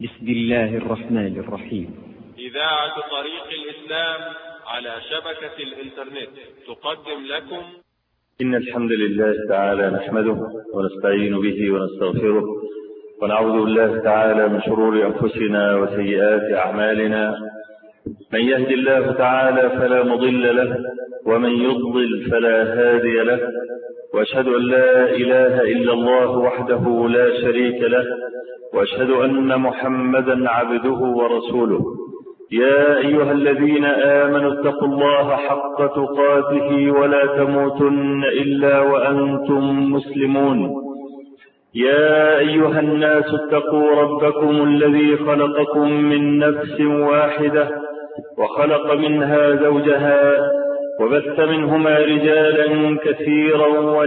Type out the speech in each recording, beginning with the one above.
بسم الله الرحمن الرحيم إذاعة طريق الإسلام على شبكة الإنترنت تقدم لكم إن الحمد لله تعالى نحمده ونستعين به ونستغفره ونعوذ بالله تعالى من شرور أنفسنا وسيئات أعمالنا من يهد الله تعالى فلا مضل له ومن يضلل فلا هادي له وأشهد أن لا إله إلا الله وحده لا شريك له وأشهد أن محمدا عبده ورسوله يا أيها الذين آمنوا اتقوا الله حق تقاته ولا تموتن إلا وأنتم مسلمون يا أيها الناس اتقوا ربكم الذي خلقكم من نفس واحدة وخلق منها زوجها وبث منهما رجالا كثيرا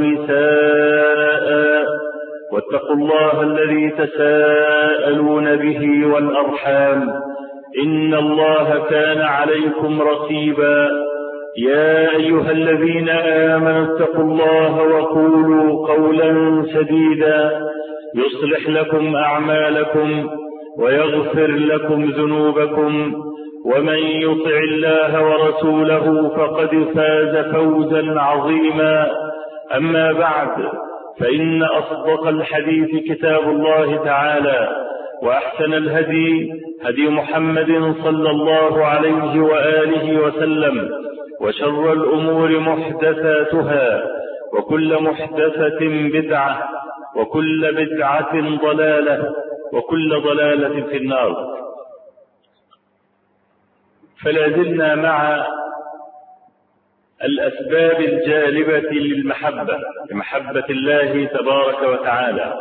ونساء واتقوا الله الذي تساءلون به والأرحام إن الله كان عليكم رقيبا يا أيها الذين آمنوا اتقوا الله وقولوا قولا سديدا يصلح لكم أعمالكم ويغفر لكم ذنوبكم ومن يطع الله ورسوله فقد فاز فوزا عظيما أما بعد فإن أصدق الحديث كتاب الله تعالى وأحسن الهدي هدي محمد صلى الله عليه وآله وسلم وشر الأمور محدثاتها وكل محدثة بدعة وكل بدعة ضلالة وكل ضلالة في النار فلا زلنا مع الأسباب الجالبة للمحبة لمحبة الله تبارك وتعالى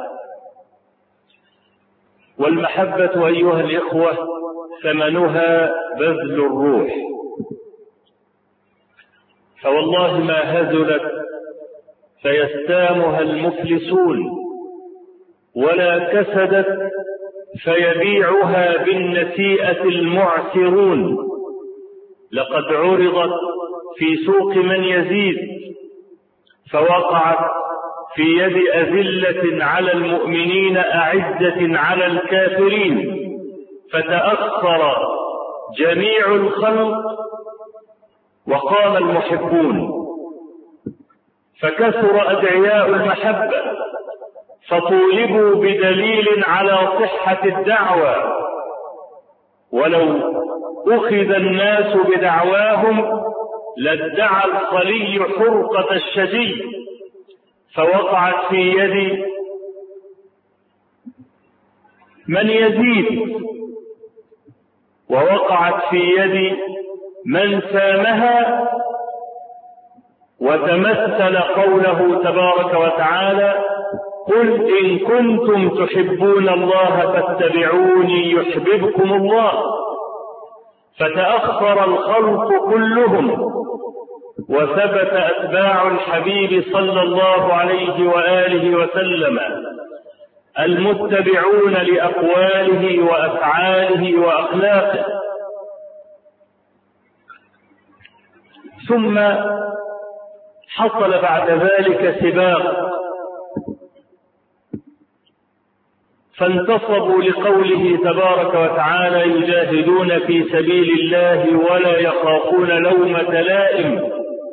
والمحبة أيها الإخوة ثمنها بذل الروح فوالله ما هزلت فيستامها المفلسون ولا كسدت فيبيعها بالنسيئة المعسرون لقد عرضت في سوق من يزيد فوقعت في يد أذلة على المؤمنين أعزة على الكافرين فتأخر جميع الخلق وقام المحبون فكثر أدعياء المحبة فطولبوا بدليل على صحة الدعوة ولو أخذ الناس بدعواهم لادعى الخلي حرقة الشجي فوقعت في يد من يزيد ووقعت في يد من سامها وتمثل قوله تبارك وتعالى قل إن كنتم تحبون الله فاتبعوني يحببكم الله فتأخر الخلق كلهم وثبت أتباع الحبيب صلى الله عليه وآله وسلم المتبعون لأقواله وأفعاله وأخلاقه ثم حصل بعد ذلك سباق فانتصبوا لقوله تبارك وتعالى يجاهدون في سبيل الله ولا يخافون لومة لائم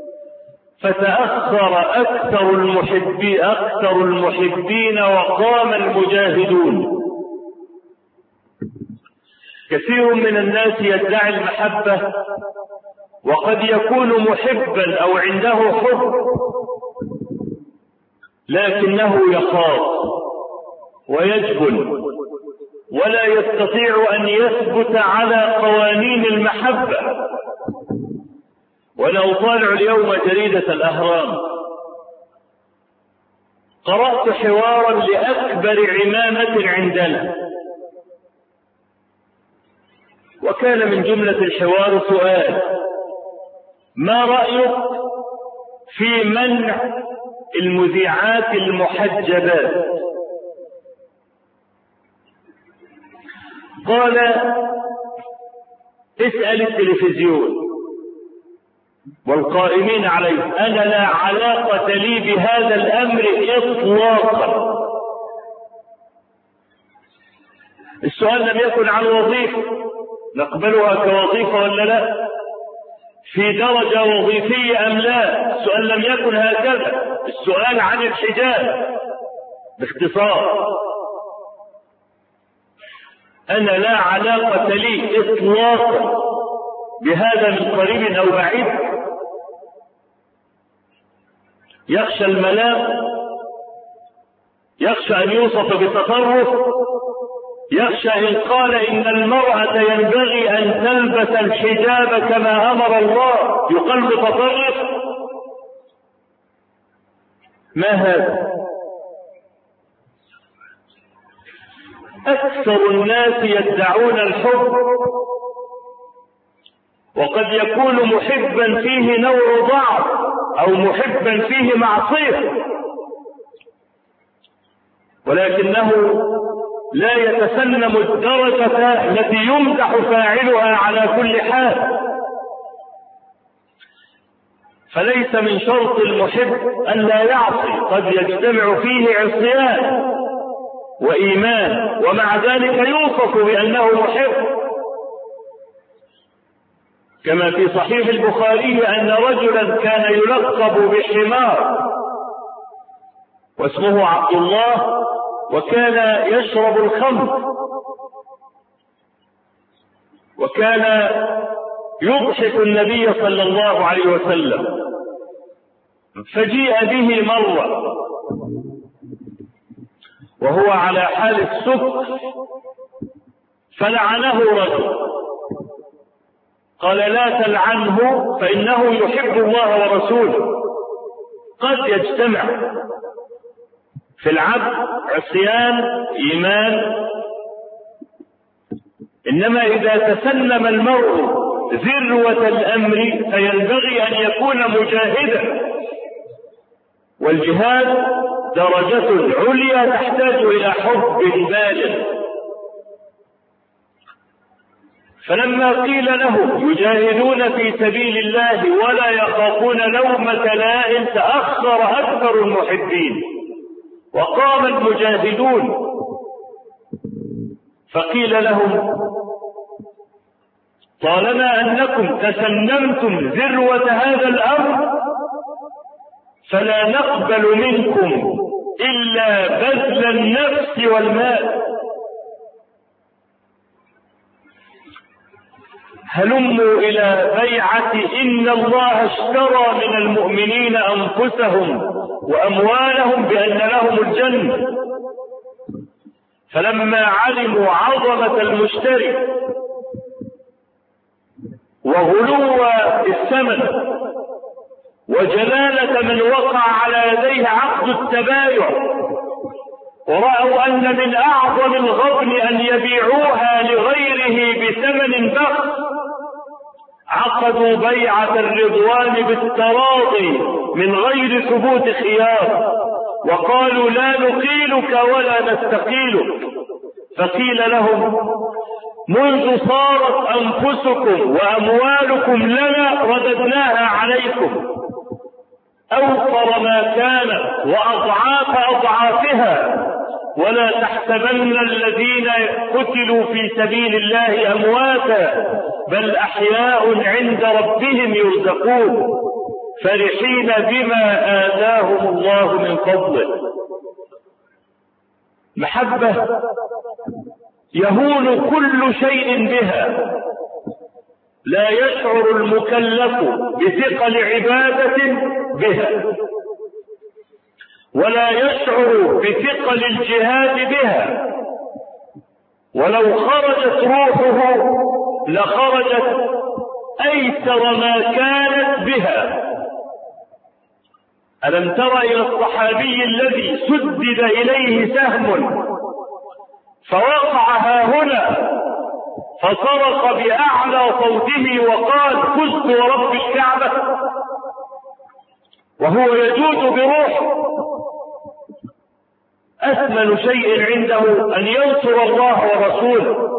فتأخر أكثر المحبين أكثر المحبين وقام المجاهدون كثير من الناس يدعي المحبة وقد يكون محبا أو عنده حب لكنه يخاف ويجبن ولا يستطيع أن يثبت على قوانين المحبة وأنا أطالع اليوم جريدة الأهرام قرأت حوارا لأكبر عمامة عندنا وكان من جملة الحوار سؤال ما رأيك في منع المذيعات المحجبات قال اسأل التلفزيون والقائمين عليه أنا لا علاقة لي بهذا الأمر إطلاقا السؤال لم يكن عن وظيفة نقبلها كوظيفة ولا لا في درجة وظيفية أم لا السؤال لم يكن هكذا السؤال عن الحجاب باختصار أنا لا علاقة لي إطلاقا بهذا من قريب أو بعيد يخشى الملاك يخشى أن يوصف بتطرف يخشى إن قال إن المرأة ينبغي أن تلبس الحجاب كما أمر الله يقال متطرف ما هذا أكثر الناس يدعون الحب وقد يكون محبا فيه نوع ضعف أو محبا فيه معصية ولكنه لا يتسلم الدرجة التي يمدح فاعلها على كل حال فليس من شرط المحب أن لا يعصي قد يجتمع فيه عصيان وإيمان ومع ذلك يوصف بأنه محب كما في صحيح البخاري أن رجلا كان يلقب بحمار واسمه عبد الله وكان يشرب الخمر وكان يضحك النبي صلى الله عليه وسلم فجيء به مرة وهو على حال السكر فلعنه رجل قال لا تلعنه فإنه يحب الله ورسوله قد يجتمع في العبد عصيان إيمان إنما إذا تسلم المرء ذروة الأمر فينبغي أن يكون مجاهدا والجهاد درجة عليا تحتاج إلى حب بالغ فلما قيل له يجاهدون في سبيل الله ولا يخافون لومة لائم تأخر أكثر المحبين وقام المجاهدون فقيل لهم طالما أنكم تسنمتم ذروة هذا الأمر فلا نقبل منكم إلا بذل النفس والمال هلموا إلى بيعة إن الله اشترى من المؤمنين أنفسهم وأموالهم بأن لهم الجنة فلما علموا عظمة المشتري وغلو الثمن وجلالة من وقع على يديه عقد التبايع ورأوا أن من أعظم الغبن أن يبيعوها لغيره بثمن بخس عقدوا بيعة الرضوان بالتراضي من غير ثبوت خيار وقالوا لا نقيلك ولا نستقيلك فقيل لهم منذ صارت أنفسكم وأموالكم لنا رددناها عليكم أوفر ما كانت وأضعاف أضعافها ولا تحسبن الذين قتلوا في سبيل الله أمواتا بل أحياء عند ربهم يرزقون فرحين بما آتاهم الله من فضله محبة يهون كل شيء بها لا يشعر المكلف بثقل عبادة بها ولا يشعر بثقل الجهاد بها ولو خرجت روحه لخرجت أيسر ما كانت بها ألم تر إلى الصحابي الذي سدد إليه سهم فوقع ها هنا فصرخ بأعلى صوته وقال فزت ورب الكعبة وهو يجود بروحه أثمن شيء عنده أن ينصر الله ورسوله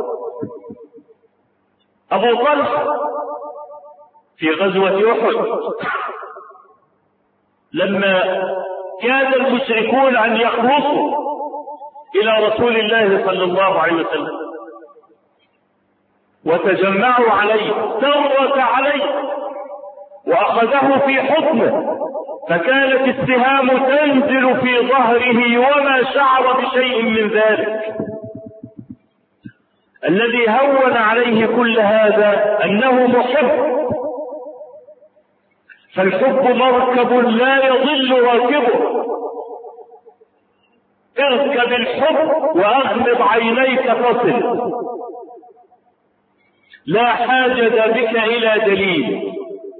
أبو طلحة في غزوة أحد لما كاد المشركون أن يخلصوا إلى رسول الله صلى الله عليه وسلم وتجمعوا عليه سرت عليه وأخذه في حضنه فكانت السهام تنزل في ظهره وما شعر بشيء من ذلك الذي هون عليه كل هذا أنه محب فالحب مركب لا يضل راكبه اركب الحب واغمض عينيك تصل لا حاجة بك إلى دليل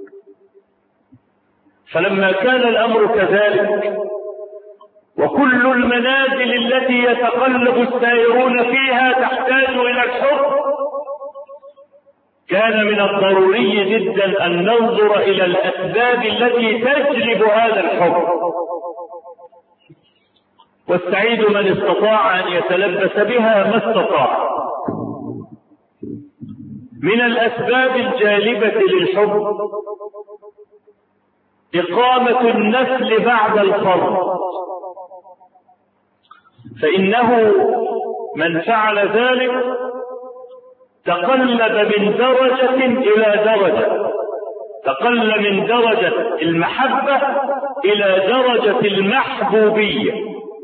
فلما كان الأمر كذلك وكل المنازل التي يتقلب السائرون فيها تحتاج إلى الحب كان من الضروري جدا أن ننظر إلى الأسباب التي تجلب هذا الحب والسعيد من استطاع أن يتلبس بها ما استطاع من الأسباب الجالبة للحب إقامة النسل بعد الفرد فإنه من فعل ذلك تقلب من درجة إلى درجة تقل من درجة المحبة إلى درجة المحبوبية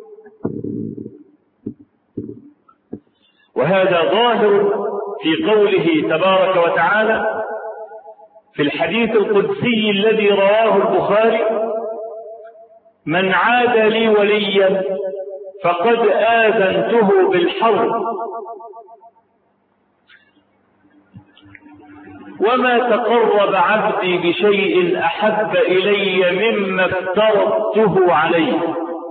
وهذا ظاهر في قوله تبارك وتعالى في الحديث القدسي الذي رواه البخاري من عاد لي وليا فقد آذنته بالحرب وما تقرب عبدي بشيء أحب إلي مما افترضته عليه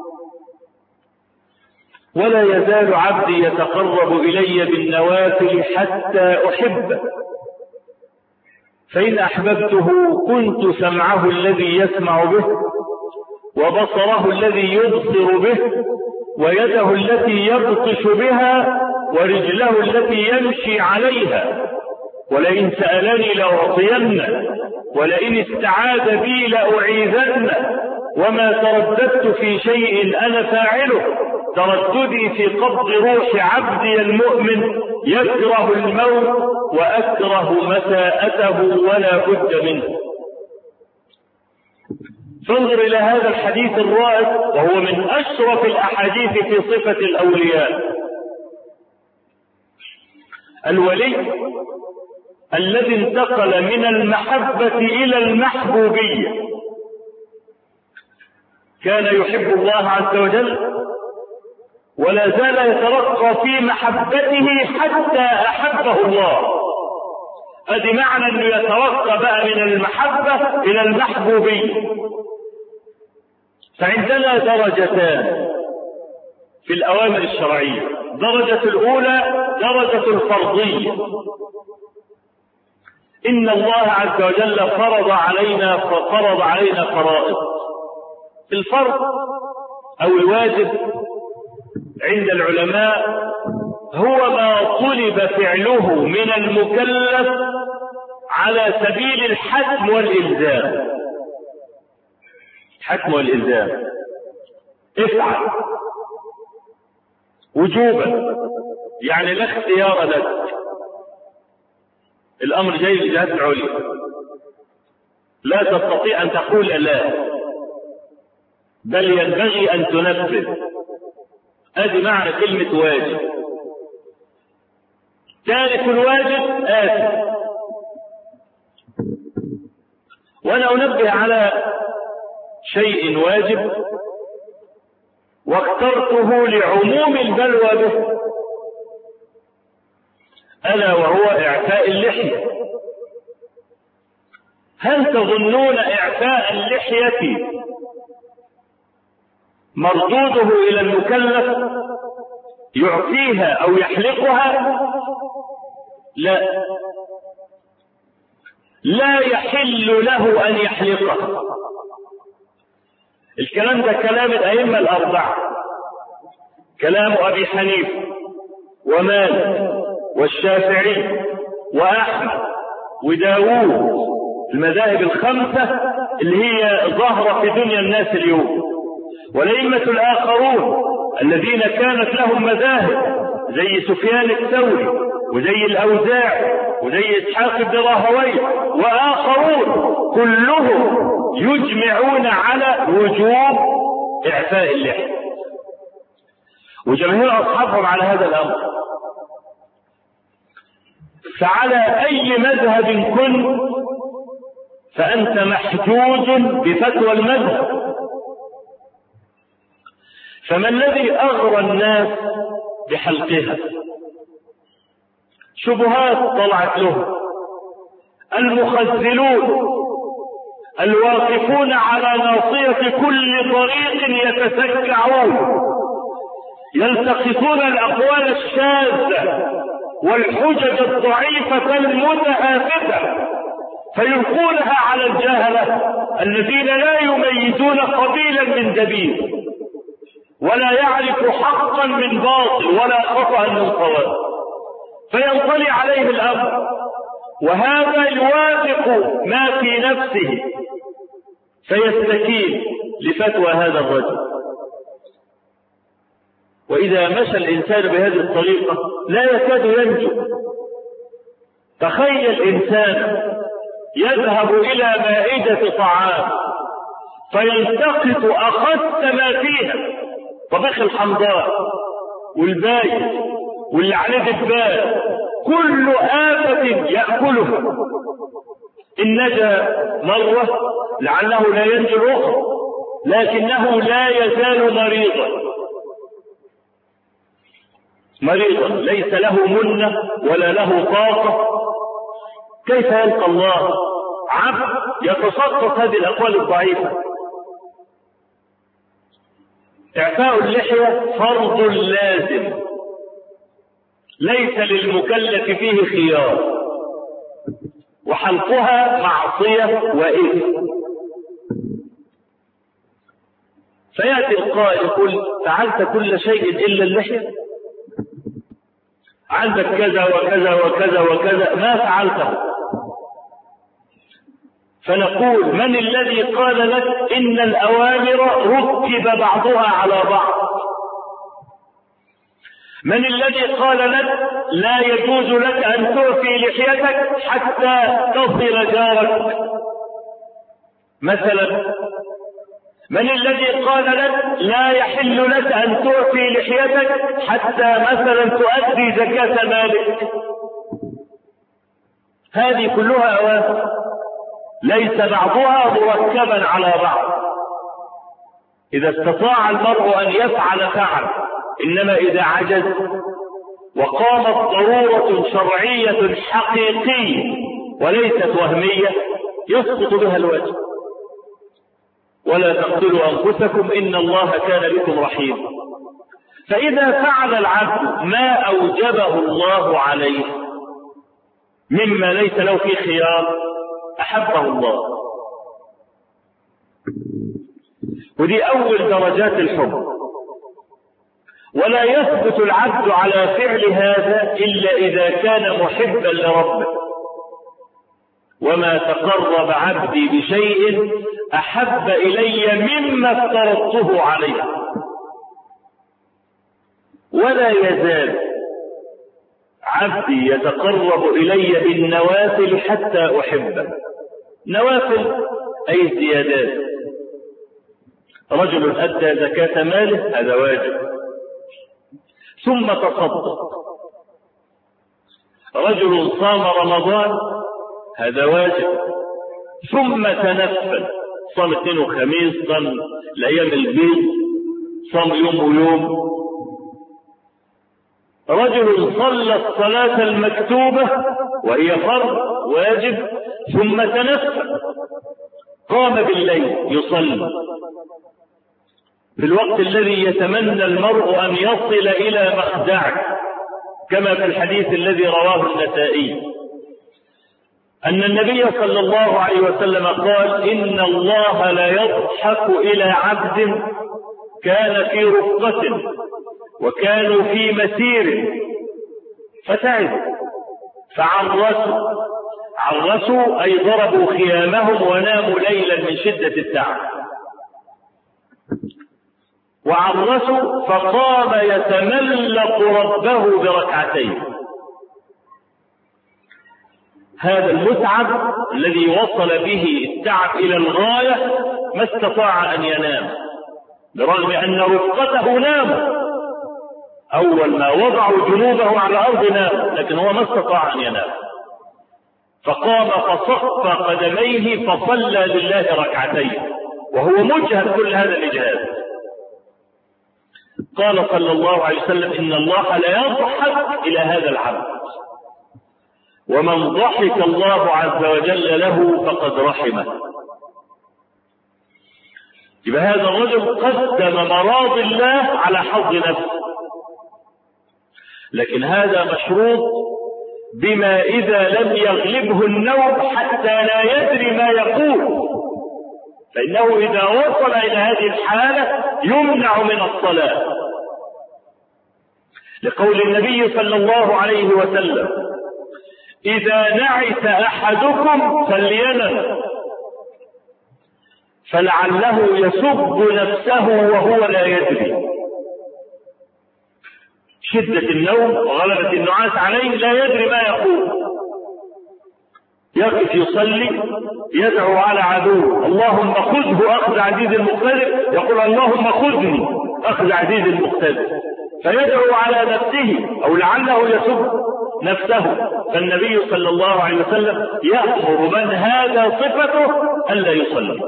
ولا يزال عبدي يتقرب إلي بالنوافل حتى أحبه فإن أحببته كنت سمعه الذي يسمع به وبصره الذي يبصر به ويده التي يبطش بها ورجله التي يمشي عليها ولئن سألني لأعطينه ولئن استعاذ بي لأعيذنه وما ترددت في شيء أنا فاعله ترددي في قبض روح عبدي المؤمن يكره الموت وأكره مساءته ولا بد منه فانظر إلى هذا الحديث الرائع وهو من أشرف الأحاديث في صفة الأولياء الولي الذي انتقل من المحبة إلى المحبوبية كان يحب الله عز وجل ولا زال يترقى في محبته حتى أحبه الله ادي معنى انه يترقى بقى من المحبة الى المحبوبية فعندنا درجتان في الاوامر الشرعية درجة الاولى درجة الفرضية ان الله عز وجل فرض علينا فرض علينا فرائض الفرض او الواجب عند العلماء هو ما طلب فعله من المكلف على سبيل الحتم والإلزام الحتم والإلزام افعل وجوبا يعني لا اختيار لك الأمر جاي للجهات العليا لا تستطيع أن تقول لا بل ينبغي أن تنفذ ادي معنى كلمة واجب تارك الواجب آثم وانا انبه على شيء واجب واخترته لعموم البلوى به الا وهو اعفاء اللحية هل تظنون اعفاء اللحية مردوده الى المكلف يعطيها او يحلقها لا لا يحل له ان يحلقها الكلام ده كلام الائمه الاربعه كلام ابي حنيفه ومالك والشافعي واحمد وداوود المذاهب الخمسه اللي هي ظاهره في دنيا الناس اليوم والأئمة الآخرون الذين كانت لهم مذاهب زي سفيان الثوري وزي الأوزاع وزي إسحاق بن راهويه وآخرون كلهم يجمعون على وجوب إعفاء اللحية وجماهير أصحابهم على هذا الأمر فعلى أي مذهب كنت فأنت محجوز بفتوى المذهب فما الذي أغرى الناس بحلقها شبهات طلعت له المخزلون الواقفون على ناصية كل طريق يتسكعون يلتقطون الأقوال الشاذة والحجج الضعيفة المتهافته فيلقونها على الجهلة الذين لا يميزون قبيلا من دبيب ولا يعرف حقا من باطل ولا خطأ من صواب فينطلي عليه الأمر وهذا يوافق ما في نفسه فيستكين لفتوى هذا الرجل وإذا مشى الإنسان بهذه الطريقة لا يكاد ينجو تخيل إنسان يذهب إلى مائدة طعام فيلتقط أخس ما فيها طبخ الحمضاء والبايت واللي عليه دبان كل آفة يأكلها إن نجا مرة لعله لا ينجو الأخرى لكنه لا يزال مريضا مريضا ليس له منة ولا له طاقة كيف يلقى الله عبد يتسقط هذه الأقوال الضعيفة إعفاء اللحية فرض لازم ليس للمكلف فيه خيار وحلقها معصية وإثم فيأتي القائل يقول فعلت كل شيء إلا اللحية عندك كذا وكذا وكذا وكذا ما فعلته فنقول من الذي قال لك إن الأوامر ركب بعضها على بعض من الذي قال لك لا يجوز لك أن تعفي لحيتك حتى تصل جارك مثلا من الذي قال لك لا يحل لك أن تعفي لحيتك حتى مثلا تؤدي زكاة مالك هذه كلها أوامر ليس بعضها مركبا على بعض إذا استطاع المرء أن يفعل فعل إنما إذا عجز وقامت ضرورة شرعية حقيقية وليست وهمية يسقط بها الوجه ولا تقتلوا أنفسكم إن الله كان بكم رحيما فإذا فعل العبد ما أوجبه الله عليه مما ليس له فيه خيار أحبه الله ودي أول درجات الحب ولا يثبت العبد على فعل هذا إلا إذا كان محبا لربه وما تقرب عبدي بشيء أحب إلي مما افترضته عليه ولا يزال عبدي يتقرب إلي بالنوافل حتى أحبه نوافل أي الزيادات رجل أدى زكاة ماله هذا واجب ثم تصدق رجل صام رمضان هذا واجب ثم تنفل صام اثنين وخميس صام الايام البيض صام يوم ويوم رجل صلى الصلاة المكتوبة وهي فرض واجب ثم تنفل قام بالليل يصلي في الوقت الذي يتمنى المرء أن يصل إلى مخدعه كما في الحديث الذي رواه النسائي أن النبي صلى الله عليه وسلم قال إن الله لا يضحك إلى عبد كان في رفقة وكانوا في مسير فتعب فعرسوا عرسوا أي ضربوا خيامهم وناموا ليلا من شدة التعب وعرسوا فقام يتملق ربه بركعتين هذا المتعب الذي وصل به التعب إلى الغاية ما استطاع أن ينام برغم أن رفقته ناموا أول ما وضعوا جنوبه على الأرض نام لكن هو ما استطاع أن ينام فقام فصف قدميه فصلى لله ركعتين وهو مجهد كل هذا الإجهاد قال صلى الله عليه وسلم إن الله لا يضحك إلى هذا العبد ومن ضحك الله عز وجل له فقد رحمه يبقى هذا الرجل قدم مراضي الله على حظ نفسه لكن هذا مشروط بما إذا لم يغلبه النوم حتى لا يدري ما يقول فإنه إذا وصل إلى هذه الحالة يمنع من الصلاة لقول النبي صلى الله عليه وسلم إذا نعس أحدكم فلينم فلعله يسب نفسه وهو لا يدري شدة النوم وغلبة النعاس عليه لا يدري ما يقول يقف يصلي يدعو على عدو اللهم خذه أخذ عزيز المقتدر يقول اللهم خذني أخذ عزيز المقتدر فيدعو على نفسه أو لعله يسب نفسه فالنبي صلى الله عليه وسلم يأمر من هذا صفته ألا يصلي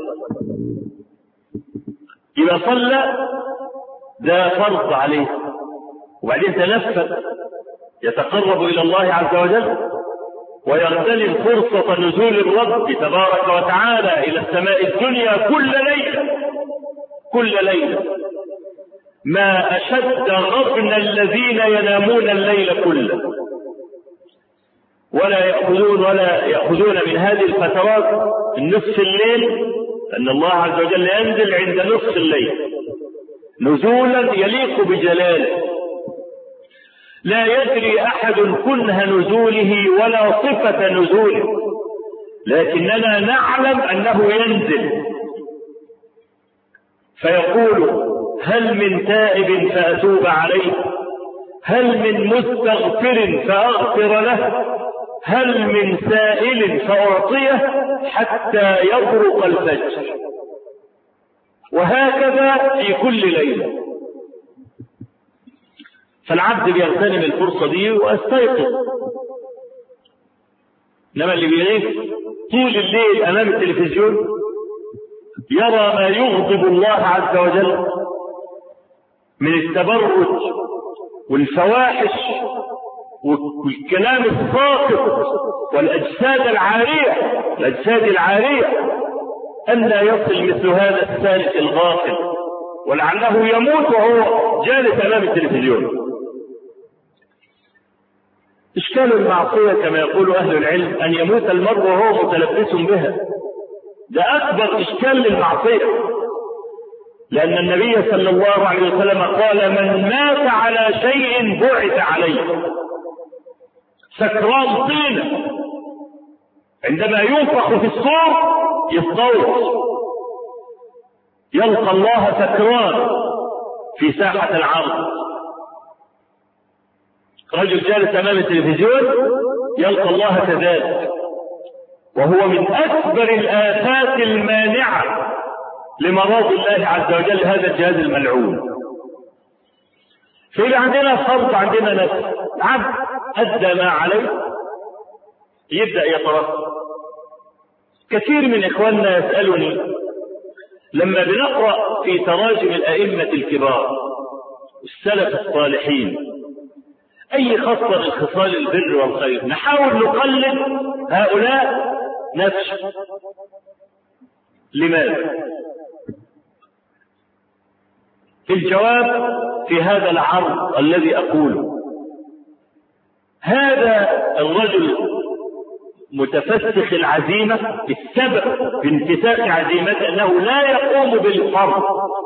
إذا صلى ده فرض عليه وبعدين تنفذ يتقرب إلى الله عز وجل ويغتنم فرصة نزول الرب تبارك وتعالى إلى السماء الدنيا كل ليلة كل ليلة ما أشد غبن الذين ينامون الليل كله ولا يأخذون ولا يأخذون من هذه الفترات النصف الليل أن الله عز وجل ينزل عند نصف الليل نزولا يليق بجلاله لا يدري أحد كنه نزوله ولا صفة نزوله لكننا نعلم أنه ينزل فيقول هل من تائب فأتوب عليه هل من مستغفر فأغفر له هل من سائل فأعطيه حتى يبرق الفجر وهكذا في كل ليلة فالعبد بيغتنم الفرصة دي واستيقظ انما اللي بيغيب طول الليل امام التلفزيون يرى ما يغضب الله عز وجل من التبرج والفواحش والكلام الساقط والاجساد العاريه الاجساد العاريه ان لا يصل مثل هذا السالك الغافل ولعله يموت وهو جالس امام التلفزيون إشكال المعصية كما يقول أهل العلم أن يموت المرء وهو متلبس بها ده أكبر إشكال للمعصية لأن النبي صلى الله عليه وسلم قال من مات على شيء بعث عليه سكران طينة عندما ينفخ في الصور يصطوت يلقى الله سكران في ساحة العرض رجل جالس امام التلفزيون يلقى الله كذلك وهو من اكبر الافات المانعه لمراض الله عز وجل هذا الجهاز الملعون فإذا عندنا فرض عندنا نفس عبد أدى ما عليه يبدأ يترقى كثير من إخواننا يسألني لما بنقرأ في تراجم الأئمة الكبار السلف الصالحين أي خصلة من خصال البر والخير نحاول نقلد هؤلاء نفسه لماذا؟ الجواب في هذا العرض الذي أقوله هذا الرجل متفسخ العزيمة السبب في انتفاخ عزيمته أنه لا يقوم بالفرض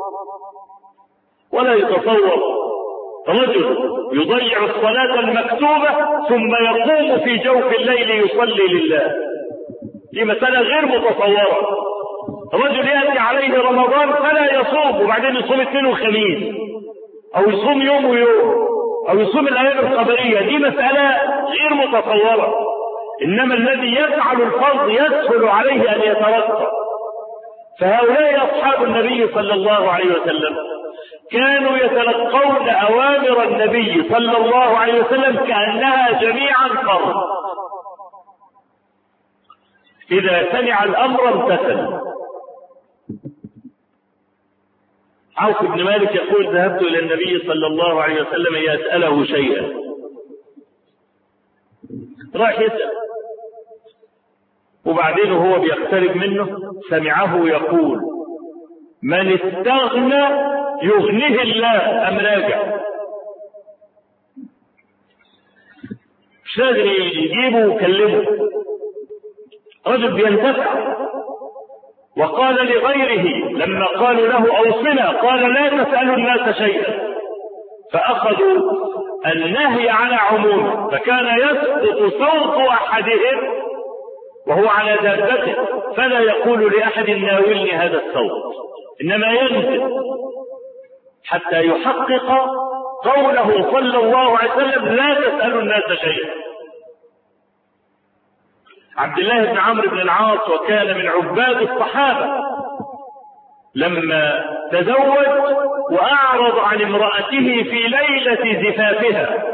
ولا يتصور رجل يضيع الصلاة المكتوبة ثم يقوم في جوف الليل يصلي لله دي مسألة غير متصورة رجل يأتي عليه رمضان فلا يصوم وبعدين يصوم اثنين وخميس أو يصوم يوم ويوم أو يصوم الأيام القدرية دي مسألة غير متصورة إنما الذي يفعل الفرض يسهل عليه أن يترقى فهؤلاء أصحاب النبي صلى الله عليه وسلم كانوا يتلقون أوامر النبي صلى الله عليه وسلم كأنها جميعا فرض إذا سمع الأمر امتثل عوف بن مالك يقول ذهبت إلى النبي صلى الله عليه وسلم يسأله شيئا راح يسأل وبعدين هو بيقترب منه سمعه يقول من استغنى يغنيه الله أم راجع مش لازم يجيبه ويكلمه رجل بينتفع وقال لغيره لما قالوا له اوصنا قال لا تسالوا الناس شيئا فاخذوا النهي على عمومه فكان يسقط صوت احدهم وهو على دابته فلا يقول لاحد ناولني هذا الصوت انما ينزل حتى يحقق قوله صلى الله عليه وسلم لا تسالوا الناس شيئا عبد الله بن عمرو بن العاص وكان من عباد الصحابة لما تزوج وأعرض عن امرأته في ليلة زفافها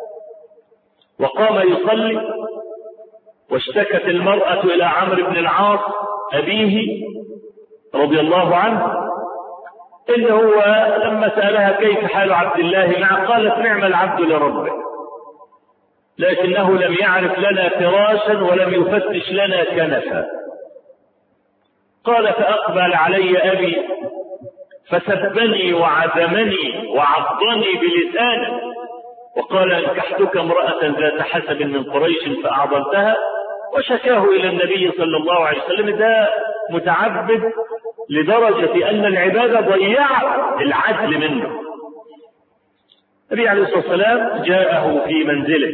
وقام يصلي واشتكت المرأة إلى عمرو بن العاص أبيه رضي الله عنه إن هو لما سألها كيف حال عبد الله معه قالت نعم العبد لربه لكنه لم يعرف لنا فراشا ولم يفتش لنا كنفا قال فأقبل علي أبي فسبني وعزمني وعضني بلسانه وقال أنكحتك امرأة ذات حسب من قريش فأعضلتها وشكاه إلى النبي صلى الله عليه وسلم ده متعبد لدرجة أن العبادة ضيعت العدل منه النبي عليه الصلاة والسلام جاءه في منزله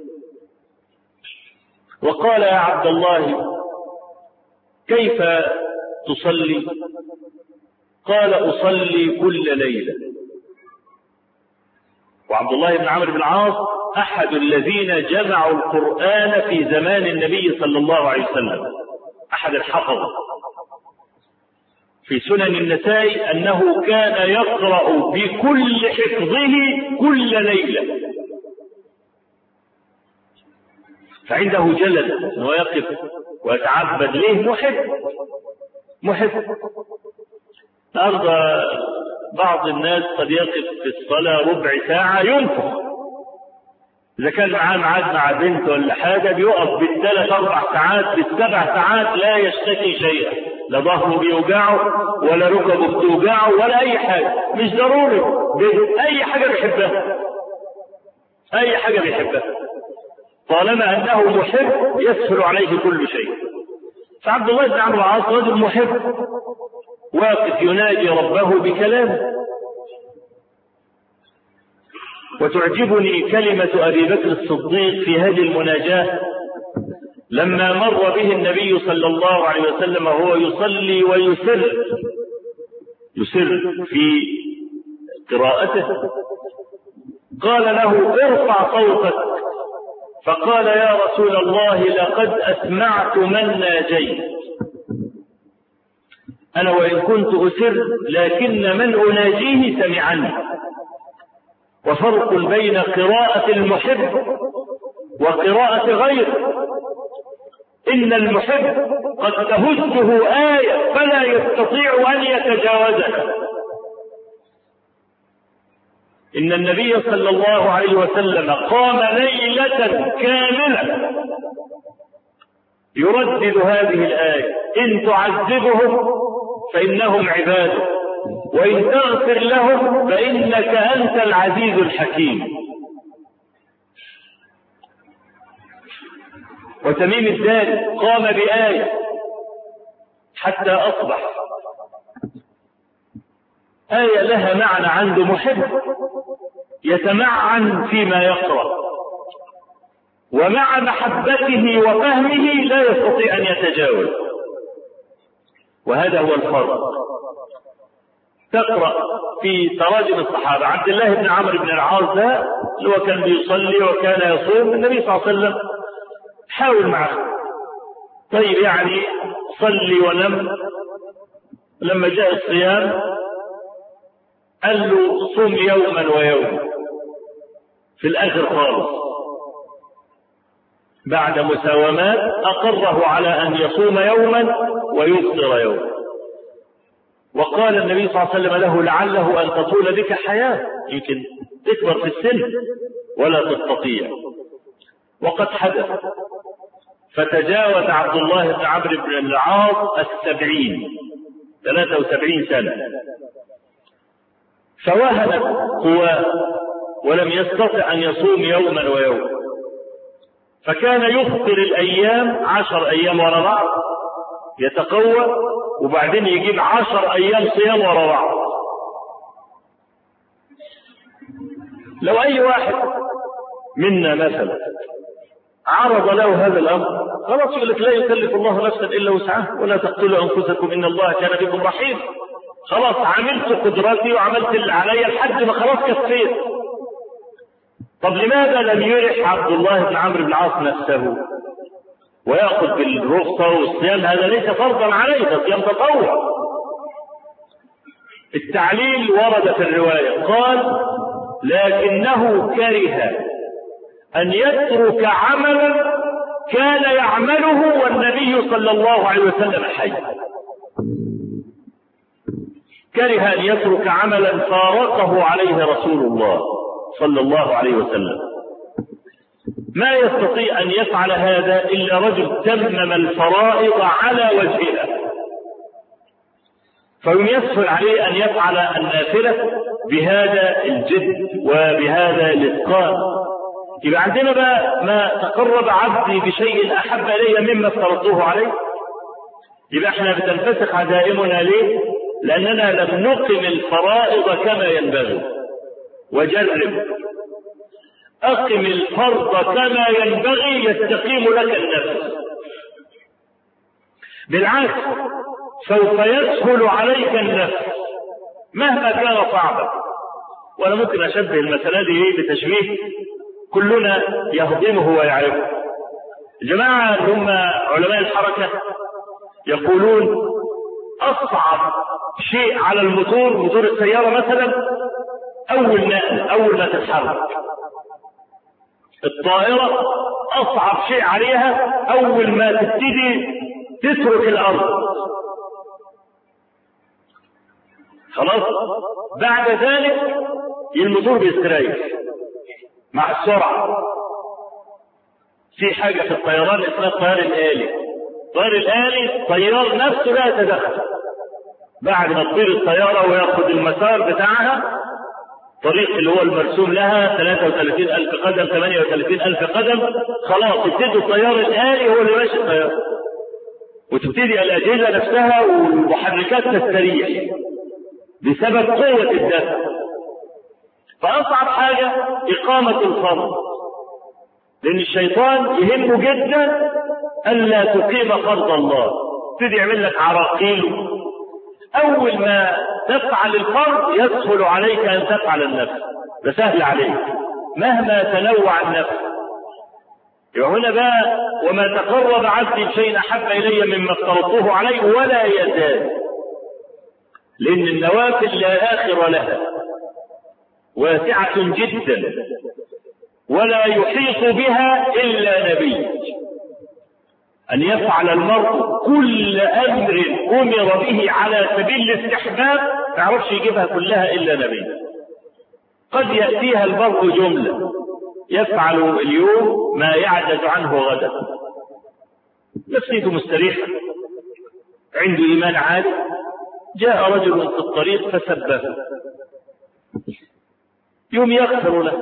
وقال يا عبد الله كيف تصلي قال أصلي كل ليلة وعبد الله بن عمرو بن العاص أحد الذين جمعوا القرآن في زمان النبي صلى الله عليه وسلم أحد الحفظة في سنن النسائي أنه كان يقرأ بكل حفظه كل ليلة فعنده جلد انه يقف ويتعبد ليه محب محب النهارده بعض الناس قد يقف في الصلاة ربع ساعة ينفخ إذا كان معاه ميعاد مع بنت ولا حاجة بيقف بالثلاث أربع ساعات بالسبع ساعات لا يشتكي شيئا لا ظهره بيوجعه ولا ركبه بتوجعه ولا أي حاجة مش ضروري أي حاجة بيحبها أي حاجة بيحبها طالما انه محب يسهل عليه كل شيء فعبد الله بن عمرو العاص رجل محب واقف يناجي ربه بكلامه وتعجبني كلمة أبي بكر الصديق في هذه المناجاة لما مر به النبي صلى الله عليه وسلم وهو يصلي ويسر يسر في قراءته قال له ارفع صوتك فقال يا رسول الله لقد أسمعت من ناجيت أنا وإن كنت أسر لكن من أناجيه سمعني وفرق بين قراءة المحب وقراءة غيره إن المحب قد تهزه آية فلا يستطيع أن يتجاوزها إن النبي صلى الله عليه وسلم قام ليلة كاملة يردد هذه الآية إن تعذبهم فإنهم عبادك وإن تغفر لهم فإنك أنت العزيز الحكيم وتميم الداري قام بآية حتى أصبح آية لها معنى عنده محب يتمعن فيما يقرأ ومع محبته وفهمه لا يستطيع أن يتجاوز وهذا هو الفرق تقرأ في تراجم الصحابة عبد الله بن عمرو بن العاص ده اللي هو كان بيصلي وكان يصوم النبي صلى الله عليه وسلم حاول معه طيب يعني صلي ونم لما جاء الصيام قال له صم يوما ويوما في الاخر خالص بعد مساومات اقره على ان يصوم يوما ويفطر يوما وقال النبي صلى الله عليه وسلم له لعله ان تطول بك حياه يمكن تكبر في السن ولا تستطيع وقد حدث فتجاوز عبد الله بن عمرو بن العاص السبعين ثلاثة وسبعين سنة فوهنت قواه ولم يستطع أن يصوم يوما ويوما فكان يفطر الأيام عشر أيام ورا بعض يتقوى وبعدين يجيب عشر أيام صيام ورا بعض لو أي واحد منا مثلا عرض له هذا الامر خلاص يقول لك لا يكلف الله نفسا الا وسعها ولا تقتلوا انفسكم ان الله كان بكم رحيم خلاص عملت قدراتي وعملت اللي عليا لحد ما خلاص كفيت طب لماذا لم يرح عبد الله بن عمرو بن العاص نفسه وياخذ بالرخصه والصيام هذا ليس فرضا عليه ده صيام تطوع التعليل ورد في الروايه قال لكنه كره أن يترك عملا كان يعمله والنبي صلى الله عليه وسلم حي كره أن يترك عملا فارقه عليه رسول الله صلى الله عليه وسلم ما يستطيع أن يفعل هذا إلا رجل تمم الفرائض على وجهها فيم يسهل عليه أن يفعل النافلة بهذا الجد وبهذا الإتقان يبقى عندنا بقى ما تقرب عبدي بشيء احب الي مما افترضته عليه يبقى احنا بتنفسخ عزائمنا ليه؟ لاننا لم نقم الفرائض كما ينبغي وجرب اقم الفرض كما ينبغي يستقيم لك النفس بالعكس سوف يسهل عليك النفس مهما كان صعبا وانا ممكن اشبه المساله دي بتشبيه كلنا يهضمه ويعرفه الجماعة اللي هم علماء الحركة يقولون أصعب شيء على الموتور موتور السيارة مثلا أول نقل أول ما تتحرك الطائرة أصعب شيء عليها أول ما تبتدي تترك الأرض خلاص بعد ذلك الموتور بيستريح مع السرعة في حاجة في الطيران اسمها الطيار الآلي الطيار الآلي طيار نفسه لا يتدخل بعد ما تطير الطيارة وياخد المسار بتاعها الطريق اللي هو المرسوم لها 33 ألف قدم 38 ألف قدم خلاص يبتدي الطيار الآلي هو اللي ماشي الطيارة وتبتدي الأجهزة نفسها والمحركات تستريح بسبب قوة الدفع فأصعب حاجة إقامة الفرض لأن الشيطان يهمه جدا ألا تقيم فرض الله تبتدي يعمل لك عراقيل أول ما تفعل الفرض يسهل عليك أن تفعل النفس ده سهل عليك مهما تنوع النفس يبقى هنا بقى وما تقرب عبدي بشيء أحب إلي مما افترضته عليه ولا يزال لأن النوافل لا آخر لها واسعة جدا ولا يحيط بها إلا نبي أن يفعل المرء كل أمر أمر به على سبيل الاستحباب ما يعرفش يجيبها كلها إلا نبي قد يأتيها المرء جملة يفعل اليوم ما يعجز عنه غدا نفسيته مستريحة عنده إيمان عالي جاء رجل في الطريق فسبه يوم يغفر له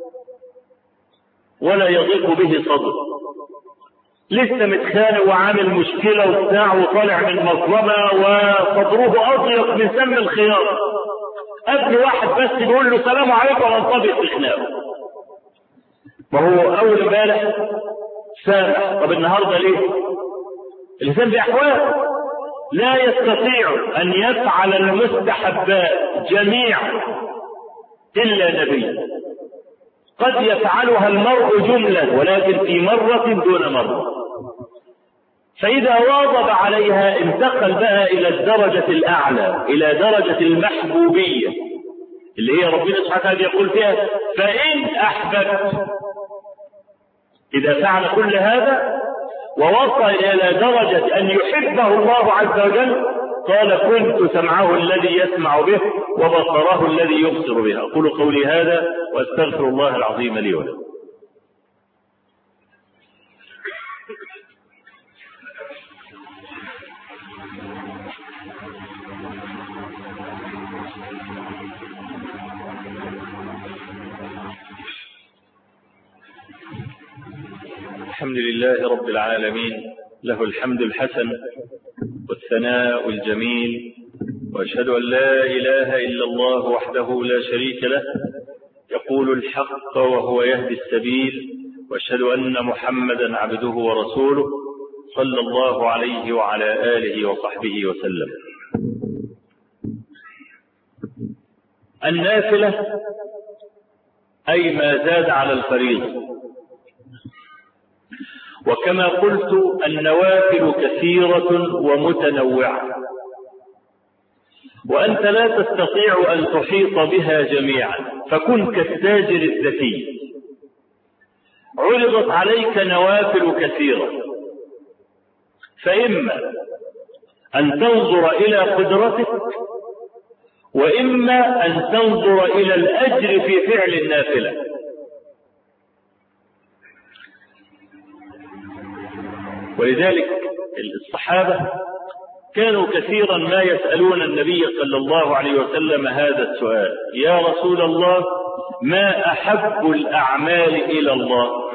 ولا يضيق به صدره لسه متخانق وعامل مشكلة وبتاع وطالع من مظلمة وصدره أضيق من سم الخيار قبل واحد بس يقول له سلام عليكم وانطبق في خناقه ما هو أول امبارح سامح طب النهارده ليه؟ الإنسان بأحوال لا يستطيع أن يفعل المستحبات جميعا إلا نبي قد يفعلها المرء جملة ولكن في مرة دون مرة فإذا واظب عليها انتقل بقى إلى الدرجة الأعلى إلى درجة المحبوبية اللي هي ربنا سبحانه وتعالى يقول فيها فإن أحببت إذا فعل كل هذا ووصل إلى درجة أن يحبه الله عز وجل قال كنت سمعه الذي يسمع به وبصره الذي يبصر به أقول قولي هذا وأستغفر الله العظيم لي ولكم الحمد لله رب العالمين له الحمد الحسن والثناء الجميل واشهد ان لا اله الا الله وحده لا شريك له يقول الحق وهو يهدي السبيل واشهد ان محمدا عبده ورسوله صلى الله عليه وعلى اله وصحبه وسلم النافله اي ما زاد على الفريضه وكما قلت النوافل كثيرة ومتنوعة وأنت لا تستطيع أن تحيط بها جميعا فكن كالتاجر الذكي عرضت عليك نوافل كثيرة فإما أن تنظر إلى قدرتك وإما أن تنظر إلى الأجر في فعل النافلة ولذلك الصحابة كانوا كثيرا ما يسألون النبي صلى الله عليه وسلم هذا السؤال يا رسول الله ما أحب الأعمال إلى الله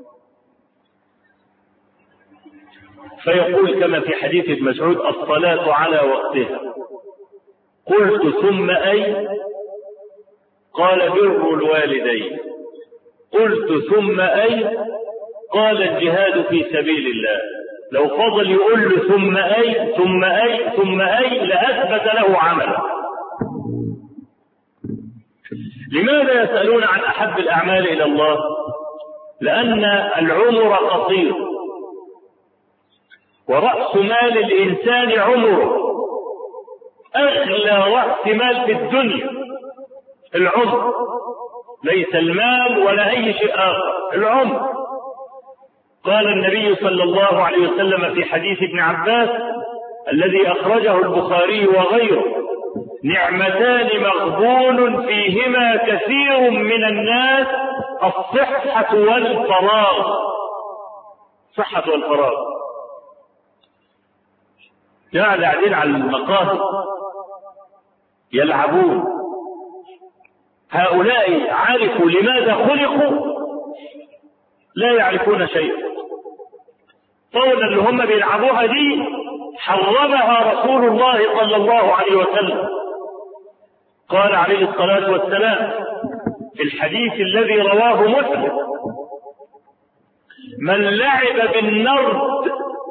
فيقول كما في حديث ابن مسعود الصلاة على وقتها قلت ثم أي قال بر الوالدين قلت ثم أي قال الجهاد في سبيل الله لو فضل يقول له ثم أي ثم أي ثم أي لأثبت له عملا لماذا يسألون عن أحب الأعمال إلى الله لأن العمر قصير ورأس مال الإنسان عمره أغلى رأس مال في الدنيا العمر ليس المال ولا أي شيء آخر العمر قال النبي صلى الله عليه وسلم في حديث ابن عباس الذي أخرجه البخاري وغيره نعمتان مغبون فيهما كثير من الناس الصحة والفراغ صحة والفراغ يعني قاعدين على المقاهي يلعبون هؤلاء عرفوا لماذا خلقوا لا يعرفون شيئا طاولة اللي هم بيلعبوها دي حرمها رسول الله صلى الله عليه وسلم قال عليه الصلاة والسلام في الحديث الذي رواه مسلم من لعب بالنرد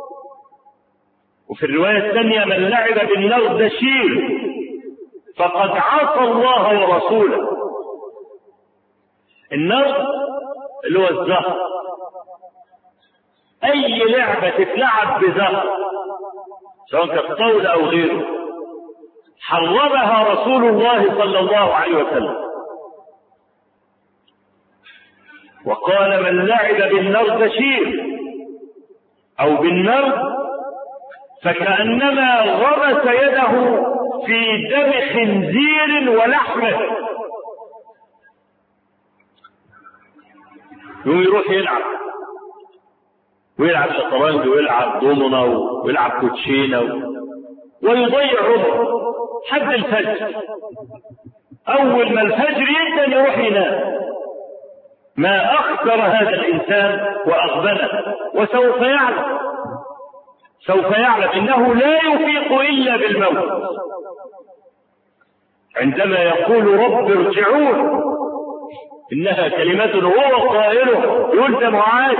وفي الرواية الثانية من لعب بالنرد شير فقد عصى الله ورسوله النرد اللي هو الزهر اي لعبة تتلعب بزهر سواء كانت طاولة او غيره حرمها رسول الله صلى الله عليه وسلم وقال من لعب بالنرد شير او بالنرد فكأنما غرس يده في دم خنزير ولحمه يقوم يروح يلعب ويلعب شطرنج ويلعب دومنا ويلعب كوتشينه ويضيع عمره حد الفجر اول ما الفجر يبدا يروح ينام ما اخطر هذا الانسان واغبنه وسوف يعلم سوف يعلم انه لا يفيق الا بالموت عندما يقول رب ارجعون انها كلمة هو قائله يقول ده عايز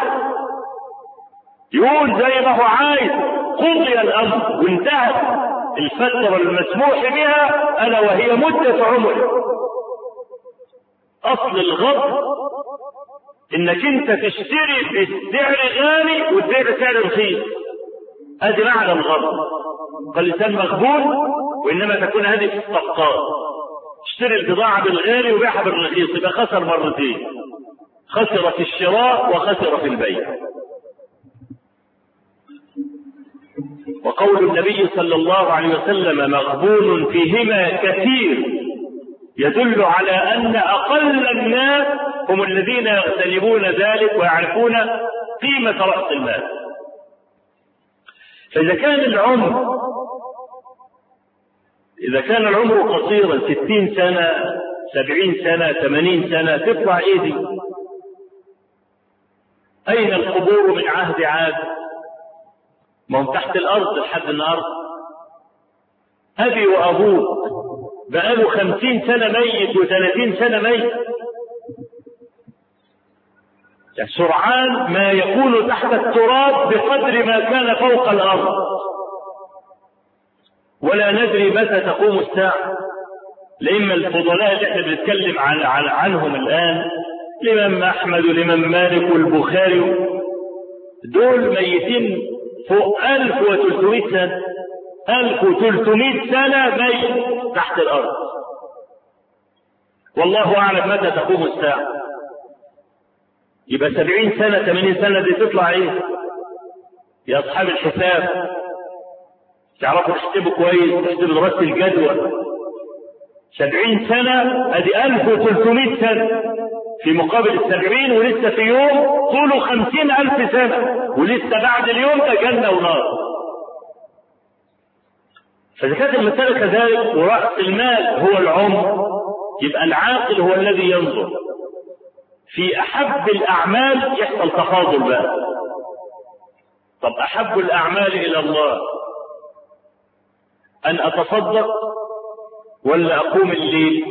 يقول زي ما هو عايز قضي الامر وانتهت الفترة المسموح بها الا وهي مدة عمره اصل الغضب انك انت تشتري بسعر غالي وتبيع بسعر رخيص ادي معنى الغرض فاللسان مغبون وانما تكون هذه في الصفقات اشتري البضاعة بالغالي وبيعها بالرخيص يبقى خسر مرتين خسر في الشراء وخسر في البيع وقول النبي صلى الله عليه وسلم مغبون فيهما كثير يدل على أن أقل الناس هم الذين يغتنمون ذلك ويعرفون قيمة رأس المال فإذا كان العمر إذا كان العمر قصيرا ستين سنة سبعين سنة ثمانين سنة تطلع إيه دي أين القبور من عهد عاد ما هم تحت الأرض لحد النهاردة أبي وأبوك بقاله خمسين سنة ميت وثلاثين سنة ميت سرعان ما يكون تحت التراب بقدر ما كان فوق الأرض ولا ندري متى تقوم الساعة لإما الفضلاء اللي احنا بنتكلم عن عن عنهم الآن الإمام أحمد والإمام مالك والبخاري دول ميتين فوق 1300 سنة 1300 سنة ميت تحت الأرض والله أعلم متى تقوم الساعة يبقى 70 سنة 80 سنة دي تطلع إيه؟ يا أصحاب الحساب تعرفوا تحسبوا كويس تحسبوا دراسة الجدوى سبعين سنة ادي ألف وثلاثمائة سنة في مقابل السبعين ولسه في يوم طوله خمسين ألف سنة ولسه بعد اليوم ده جنة ونار فإذا كانت المسألة كذلك ورأس المال هو العمر يبقى العاقل هو الذي ينظر في أحب الأعمال يحصل تفاضل بقى طب أحب الأعمال إلى الله أن أتصدق ولا أقوم الليل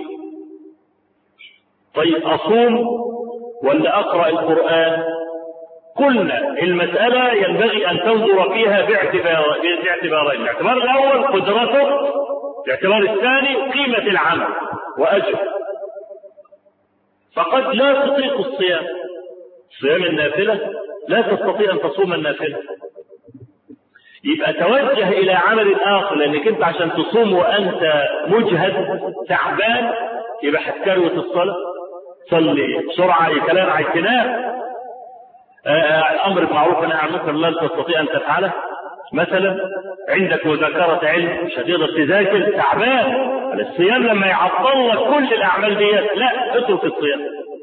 طيب أصوم ولا أقرأ القرآن قلنا المسألة ينبغي أن تنظر فيها باعتبار باعتبارين الاعتبار الأول قدرته الاعتبار الثاني قيمة العمل وأجر فقد لا تطيق الصيام صيام النافلة لا تستطيع أن تصوم النافلة يبقى توجه الى عمل اخر لانك انت عشان تصوم وانت مجهد تعبان يبقى هتكروت الصلاه صلي بسرعه كلام عايز تنام الامر بالمعروف والنهي عن المنكر لا تستطيع ان تفعله مثلا عندك مذاكرة علم مش هتقدر تذاكر تعبان الصيام لما يعطل لك كل الأعمال ديت لا اترك الصيام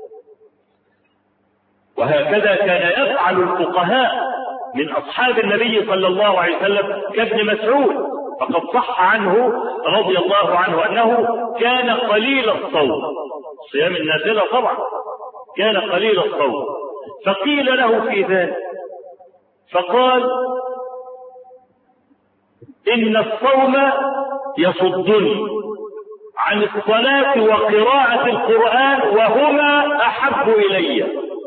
وهكذا كان يفعل الفقهاء من أصحاب النبي صلى الله عليه وسلم كابن مسعود فقد صح عنه رضي الله عنه أنه كان قليل الصوم صيام النافلة طبعا كان قليل الصوم فقيل له في ذلك فقال إن الصوم يصدني عن الصلاة وقراءة القرآن وهما أحب إليّ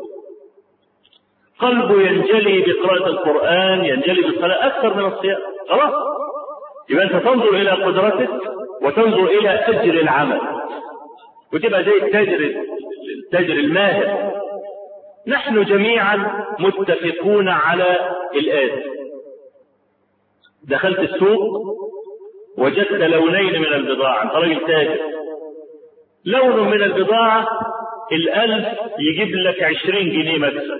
قلبه ينجلي بقراءة القرآن ينجلي بالصلاة أكثر من الصيام خلاص يبقى أنت تنظر إلى قدرتك وتنظر إلى أجر العمل وتبقى زي التاجر التاجر الماهر نحن جميعا متفقون على الآتي دخلت السوق وجدت لونين من البضاعة أنت راجل تاجر لون من البضاعة الألف يجيب لك عشرين جنيه مكسب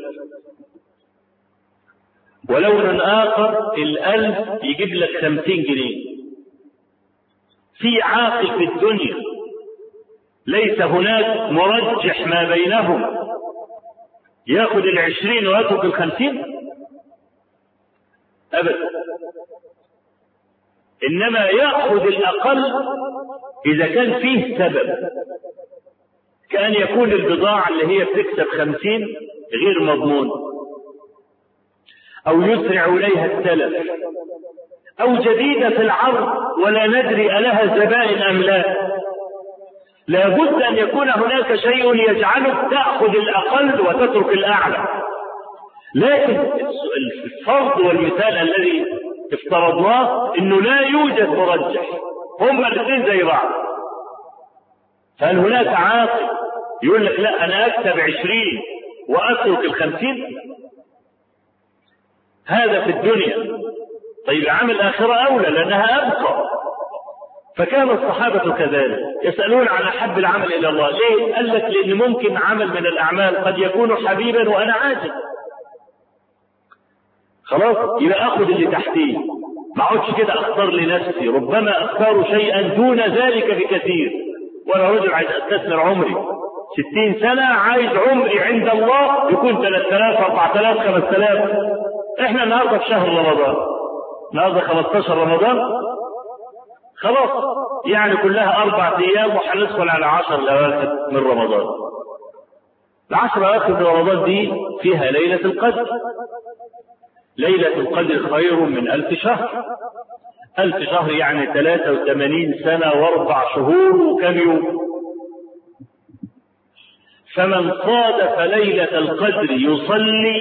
ولون آخر الألف يجيب لك خمسين جنيه في عاقل في الدنيا ليس هناك مرجح ما بينهم ياخذ العشرين ويترك الخمسين أبدا إنما يأخذ الأقل إذا كان فيه سبب كأن يكون البضاعة اللي هي بتكسب خمسين غير مضمون أو يسرع إليها التلف أو جديدة في العرض ولا ندري ألها زبائن أم لا لابد أن يكون هناك شيء يجعلك تأخذ الأقل وتترك الأعلى لكن الفرض والمثال الذي افترضناه انه لا يوجد مرجح هما الاثنين زي بعض فهل هناك عاقل يقول لك لا انا اكسب عشرين وأترك الخمسين هذا في الدنيا طيب عمل الآخرة أولى لأنها أبقى فكان الصحابة كذلك يسألون عن أحب العمل إلى الله ليه؟ قال لك لأن ممكن عمل من الأعمال قد يكون حبيبا وأنا عاجز خلاص يبقى أخذ اللي تحتيه ما اقعدش كده أختار لنفسي ربما أختار شيئا دون ذلك بكثير وأنا رجل عايز أستثمر عمري ستين سنة عايز عمري عند الله يكون 3000 4000 5000 احنا النهارده في شهر رمضان النهارده 15 رمضان خلاص يعني كلها أربع أيام وهندخل على عشر الأواخر من رمضان. العشر الأواخر من رمضان دي فيها ليلة القدر. ليلة القدر خير من ألف شهر. ألف شهر يعني 83 سنة وأربع شهور وكم يوم. فمن صادف ليلة القدر يصلي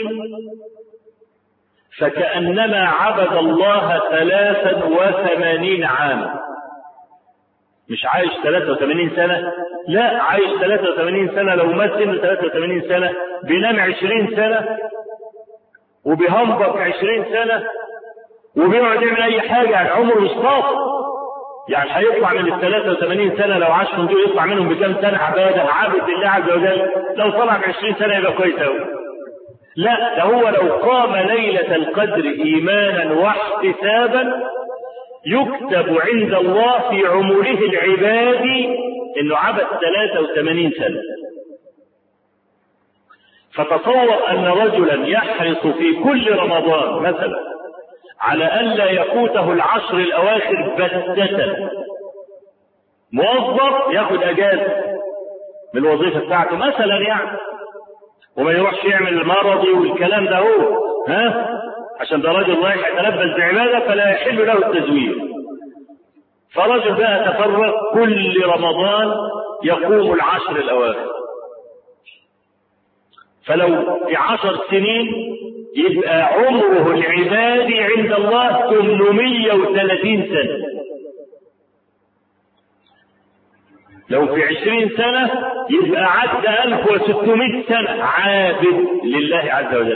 فكأنما عبد الله ثلاثا وثمانين عاما مش عايش 83 سنة لا عايش 83 سنة لو مات سنه 83 سنة بينام 20 سنة وبيهنبط 20 سنة وبيقعد يعمل أي حاجة يعني عمره مش طاقة يعني هيطلع من ال 83 سنة لو عاش في دول يطلع منهم بكام سنة عبادة عابد لله عز وجل لو طلع ب 20 سنة يبقى كويس أوي لا ده هو لو قام ليلة القدر إيمانا واحتسابا يكتب عند الله في عمره العبادي انه عبد 83 سنة فتصور ان رجلا يحرص في كل رمضان مثلا على الا يفوته العشر الاواخر بتة موظف ياخد اجازة من الوظيفة بتاعته مثلا يعني وما يروحش يعمل مرضي والكلام ده هو ها عشان ده راجل رايح يتلبس بعباده فلا يحل له التزوير فرجل بقى تفرغ كل رمضان يقوم العشر الاواخر فلو في عشر سنين يبقى عمره العبادي عند الله 830 سنة لو في عشرين سنة يبقى عد 1600 سنة عابد لله عز وجل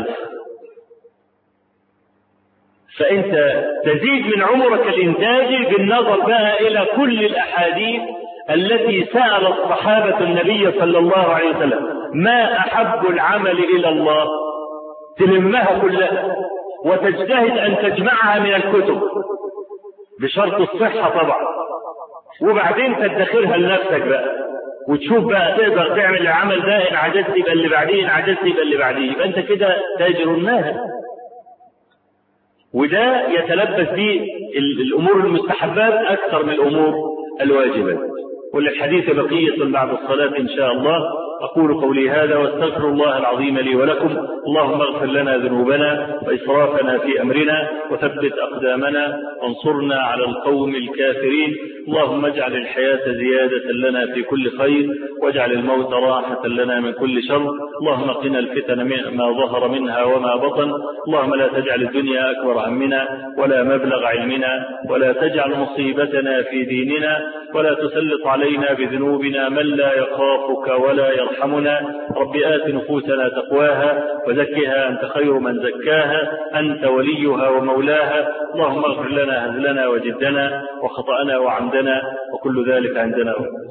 فأنت تزيد من عمرك الإنتاجي بالنظر بقى إلى كل الأحاديث التي سأل الصحابة النبي صلى الله عليه وسلم ما أحب العمل إلى الله تلمها كلها وتجتهد أن تجمعها من الكتب بشرط الصحة طبعا وبعدين تدخرها لنفسك بقى وتشوف بقى تقدر تعمل العمل ده ان عجزت يبقى اللي بعديه ان عجزت يبقى اللي بعديه يبقى انت كده تاجر ماهر وده يتلبس به الامور المستحبات اكثر من الامور الواجبات وللحديث بقية بعد الصلاة إن شاء الله أقول قولي هذا واستغفر الله العظيم لي ولكم اللهم اغفر لنا ذنوبنا وإسرافنا في أمرنا وثبت أقدامنا وانصرنا على القوم الكافرين اللهم اجعل الحياة زيادة لنا في كل خير واجعل الموت راحة لنا من كل شر اللهم قنا الفتن ما ظهر منها وما بطن اللهم لا تجعل الدنيا أكبر همنا ولا مبلغ علمنا ولا تجعل مصيبتنا في ديننا ولا تسلط علينا بذنوبنا من لا يخافك ولا يرحمنا رب آت نفوسنا تقواها وزكها أنت خير من زكاها أنت وليها ومولاها اللهم اغفر لنا هزلنا وجدنا وخطأنا وعمدنا وكل ذلك عندنا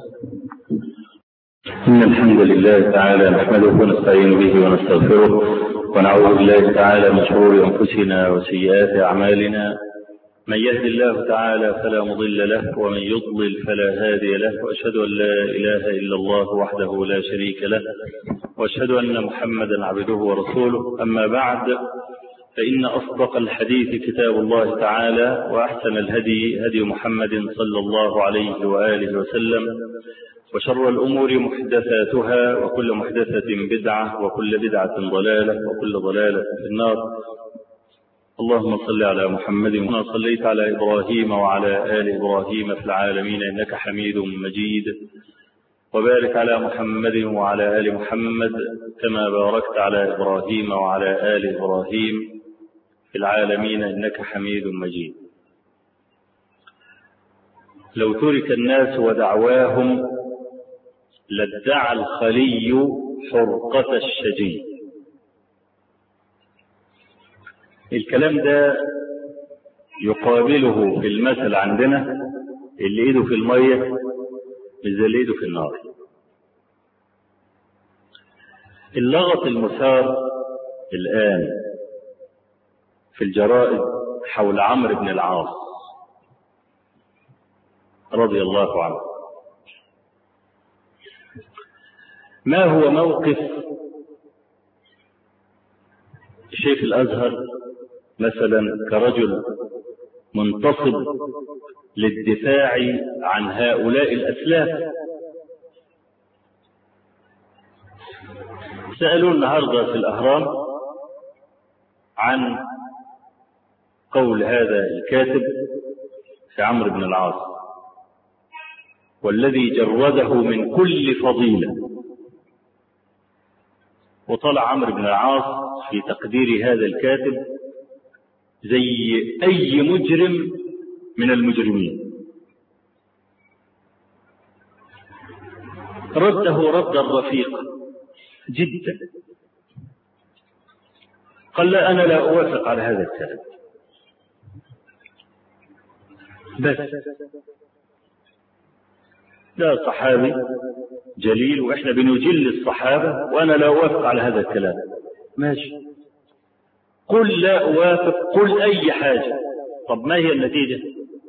إن الحمد لله تعالى نحمده ونستعين به ونستغفره ونعوذ بالله تعالى من شرور أنفسنا وسيئات أعمالنا من يهد الله تعالى فلا مضل له ومن يضلل فلا هادي له واشهد ان لا اله الا الله وحده لا شريك له واشهد ان محمدا عبده ورسوله اما بعد فان اصدق الحديث كتاب الله تعالى واحسن الهدي هدي محمد صلى الله عليه واله وسلم وشر الامور محدثاتها وكل محدثه بدعه وكل بدعه ضلاله وكل ضلاله في النار اللهم صل على محمد وما صليت على إبراهيم وعلى آل إبراهيم في العالمين إنك حميد مجيد وبارك على محمد وعلى آل محمد كما باركت على إبراهيم وعلى آل إبراهيم في العالمين إنك حميد مجيد لو ترك الناس ودعواهم لادعى الخلي حرقة الشجي الكلام ده يقابله في المثل عندنا اللي ايده في المية مش زي اللي ايده في النار اللغط المثار الآن في الجرائد حول عمرو بن العاص رضي الله عنه ما هو موقف شيخ الأزهر مثلا كرجل منتصب للدفاع عن هؤلاء الأسلاف سألوا النهاردة في الأهرام عن قول هذا الكاتب في عمرو بن العاص والذي جرده من كل فضيلة وطلع عمرو بن العاص في تقدير هذا الكاتب زي أي مجرم من المجرمين رده ردا رفيقا جدا قال لا أنا لا أوافق على هذا الكلام بس ده صحابي جليل واحنا بنجل الصحابة وانا لا اوافق على هذا الكلام ماشي قل لا اوافق قل اي حاجة طب ما هي النتيجة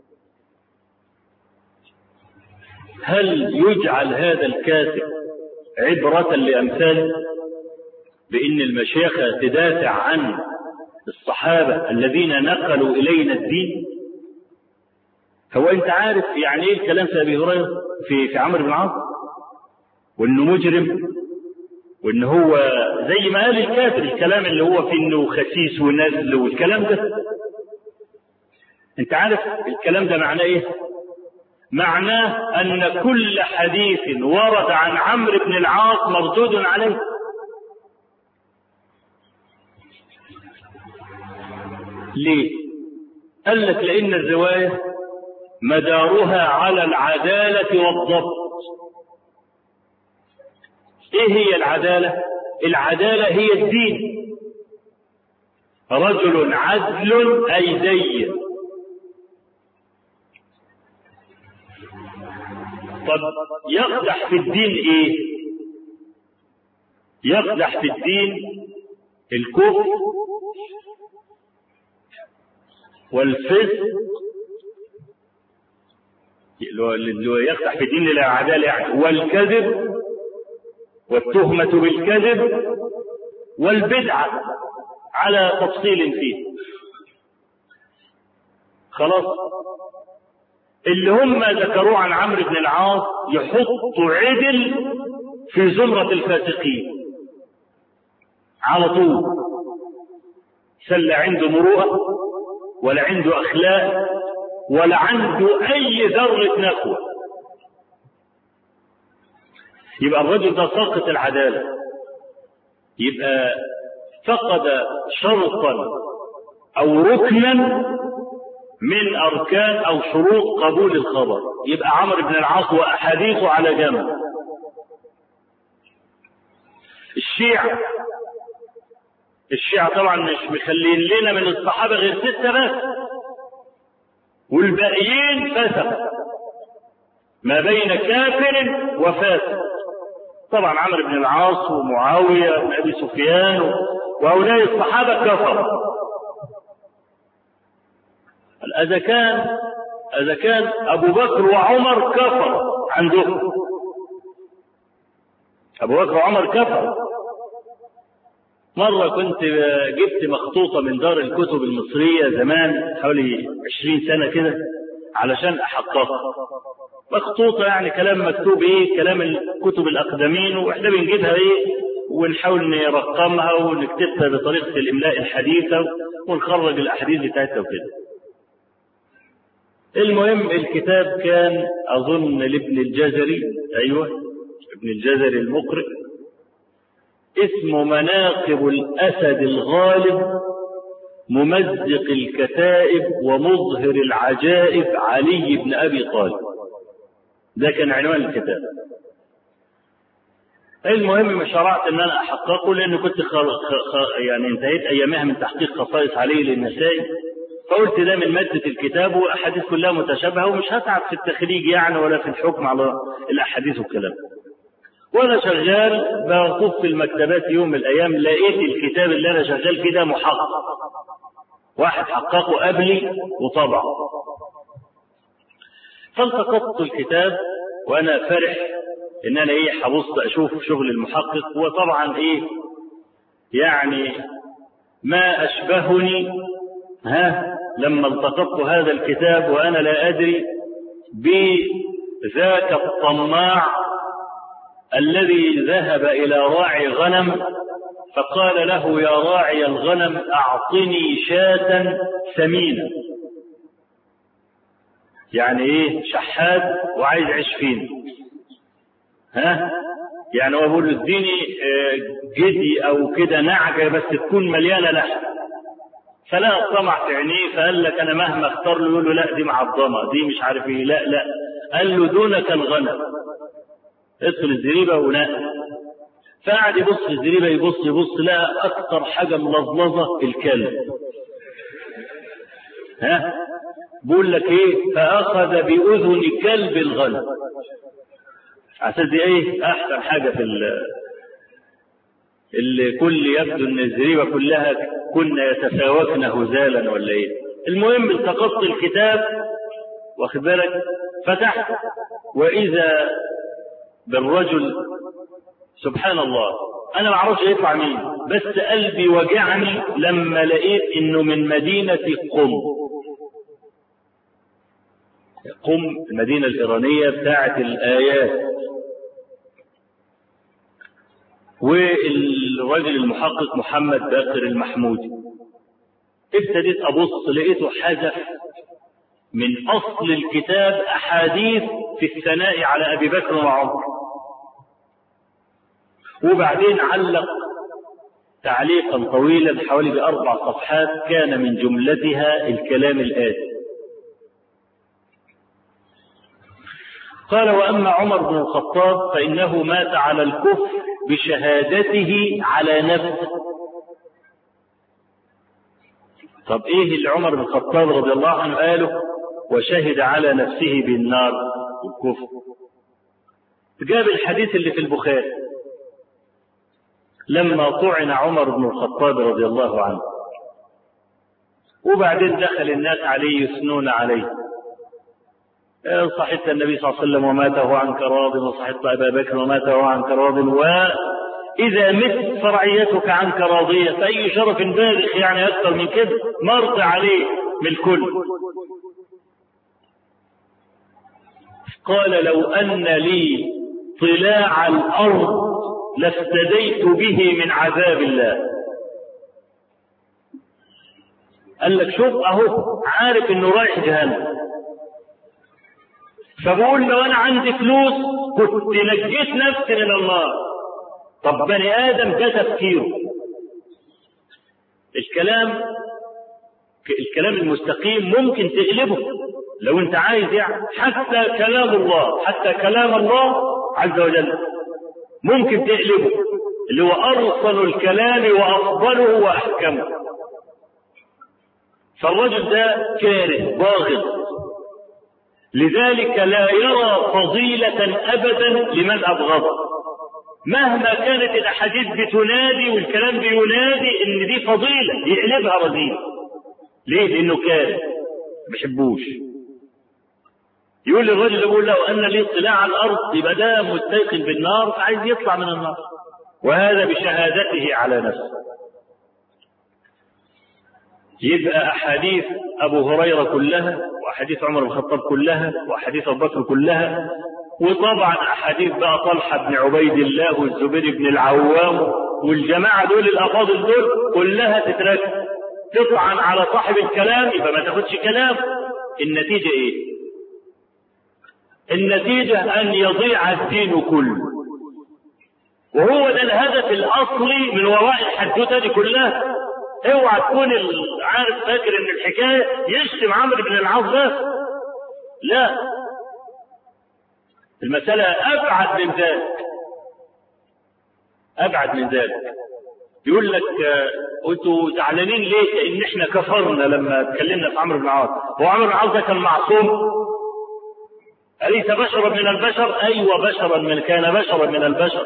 هل يجعل هذا الكاتب عبرة لأمثاله بأن المشيخة تدافع عن الصحابة الذين نقلوا إلينا الدين هو أنت عارف يعني إيه الكلام في أبي هريرة في في عمرو بن العاص وإنه مجرم وإن هو زي ما قال الكافر الكلام اللي هو في إنه خسيس ونزل والكلام ده أنت عارف الكلام ده معناه إيه؟ معناه أن كل حديث ورد عن عمرو بن العاص مردود عليه ليه؟ قال لك لأن الرواية مدارها على العدالة والضبط ايه هي العدالة العدالة هي الدين رجل عدل اي زي طب يقدح في الدين ايه يقدح في الدين الكفر والفسق اللي هو يقدح في الدين العدالة يعني والكذب والتهمة بالكذب والبدعة على تفصيل فيه خلاص اللي هم ذكروه عن عمرو بن العاص يحطوا عدل في زمرة الفاسقين على طول سل عنده مروءة ولا عنده أخلاق ولا عنده أي ذرة نخوة يبقى الرجل ده ساقط العدالة يبقى فقد شرطا أو ركنا من أركان أو شروط قبول الخبر يبقى عمرو بن العاص وأحاديثه على جنب الشيعة الشيعة طبعا مش مخلين لنا من الصحابة غير ستة بس والباقيين فسق ما بين كافر وفاسق طبعا عمرو بن العاص ومعاوية بن أبي سفيان وهؤلاء الصحابة كفروا إذا كان إذا كان أبو بكر وعمر كفر عندهم أبو بكر وعمر كفر مرة كنت جبت مخطوطة من دار الكتب المصرية زمان حوالي عشرين سنة كده علشان أحققها مخطوطة يعني كلام مكتوب إيه كلام الكتب الأقدمين وإحنا بنجيبها إيه ونحاول نرقمها ونكتبها بطريقة الإملاء الحديثة ونخرج الأحاديث بتاعتها وكده المهم الكتاب كان أظن لابن الجزري أيوه ابن الجزري المقرئ اسمه مناقب الأسد الغالب ممزق الكتائب ومظهر العجائب علي بن أبي طالب ده كان عنوان الكتاب المهم شرعت ان انا احققه لان كنت خل... خ... خ... يعني انتهيت ايامها من تحقيق خصائص عليه للنسائي فقلت ده من مادة الكتاب واحاديث كلها متشابهة ومش هتعب في التخريج يعني ولا في الحكم على الاحاديث والكلام وانا شغال بطوف في المكتبات يوم من الايام لقيت الكتاب اللي انا شغال فيه ده محقق واحد حققه قبلي وطبعه فالتقطت الكتاب وانا فرح ان انا ايه هبص اشوف شغل المحقق وطبعا ايه يعني ما اشبهني ها لما التقطت هذا الكتاب وانا لا ادري بذاك الطماع الذي ذهب الى راعي غنم فقال له يا راعي الغنم اعطني شاة ثمينة يعني ايه شحات وعايز عيش فين ها يعني هو بيقول له اديني جدي او كده نعجه بس تكون مليانه لحم فلا الطمع في عينيه فقال لك انا مهما اختار له يقول له لا دي معظمه دي مش عارف ايه لا لا قال له دونك الغنم ادخل الزريبه ونقل فقعد يبص في الزريبه يبص يبص لقى اكثر حاجه ملظلظه الكلب ها بقول لك ايه فاخذ باذن كلب الغنم عشان دي ايه احسن حاجه في اللي كل يبدو ان الزريبه كلها كنا يتساوكن هزالا ولا ايه المهم التقطت الكتاب واخد بالك فتحت واذا بالرجل سبحان الله انا ما اعرفش يطلع مين بس قلبي وجعني لما لقيت انه من مدينه قم قم المدينه الايرانيه بتاعه الايات والراجل المحقق محمد باقر المحمودي ابتديت ابص لقيته حذف من اصل الكتاب احاديث في الثناء على ابي بكر وعمر وبعدين علق تعليقا طويلا حوالي باربع صفحات كان من جملتها الكلام الاتي قال واما عمر بن الخطاب فانه مات على الكفر بشهادته على نفسه طب ايه اللي عمر بن الخطاب رضي الله عنه قاله وشهد على نفسه بالنار والكفر جاب الحديث اللي في البخاري لما طعن عمر بن الخطاب رضي الله عنه وبعدين دخل الناس عليه يثنون عليه صحبت النبي صلى الله عليه وسلم ومات وهو عنك راض وصحبت ابا بكر ومات وهو عنك راض واذا مت فرعيتك عنك راضيه فاي شرف باذخ يعني اكثر من كده مرت عليه من الكل قال لو ان لي طلاع الارض لافتديت به من عذاب الله قال لك شوف اهو عارف انه رايح جهنم فبقول لو انا عندي فلوس كنت نجيت نفسي من النار طب بني ادم ده تفكيره الكلام الكلام المستقيم ممكن تقلبه لو انت عايز يعني حتى كلام الله حتى كلام الله عز وجل ممكن تقلبه اللي هو ارسل الكلام وافضله واحكمه فالرجل ده كاره باغض لذلك لا يرى فضيلة أبدا لمن أبغضه مهما كانت الأحاديث بتنادي والكلام بينادي إن دي فضيلة يقلبها رذيلة ليه؟ لأنه كاره ما بيحبوش يقول للرجل يقول له أن لي اطلاع على الأرض يبقى ده مستيقن بالنار فعايز يطلع من النار وهذا بشهادته على نفسه يبقى أحاديث أبو هريرة كلها وأحاديث عمر بن الخطاب كلها وأحاديث أبو بكر كلها وطبعا أحاديث بقى طلحة بن عبيد الله والزبير بن العوام والجماعة دول الأفاضل دول كلها تتركب تطعن على صاحب الكلام يبقى ما تاخدش كلام النتيجة إيه؟ النتيجة أن يضيع الدين كله وهو ده الهدف الأصلي من وراء الحدوتة دي كلها اوعى تكون عارف فاكر ان الحكايه يشتم عمرو بن العاص بس لا المساله ابعد من ذلك ابعد من ذلك يقول لك انتوا زعلانين ليه كان احنا كفرنا لما اتكلمنا في عمرو بن العاص هو عمرو بن العاص ده كان معصوم أليس بشرا من البشر أيوة بشرا من كان بشرا من البشر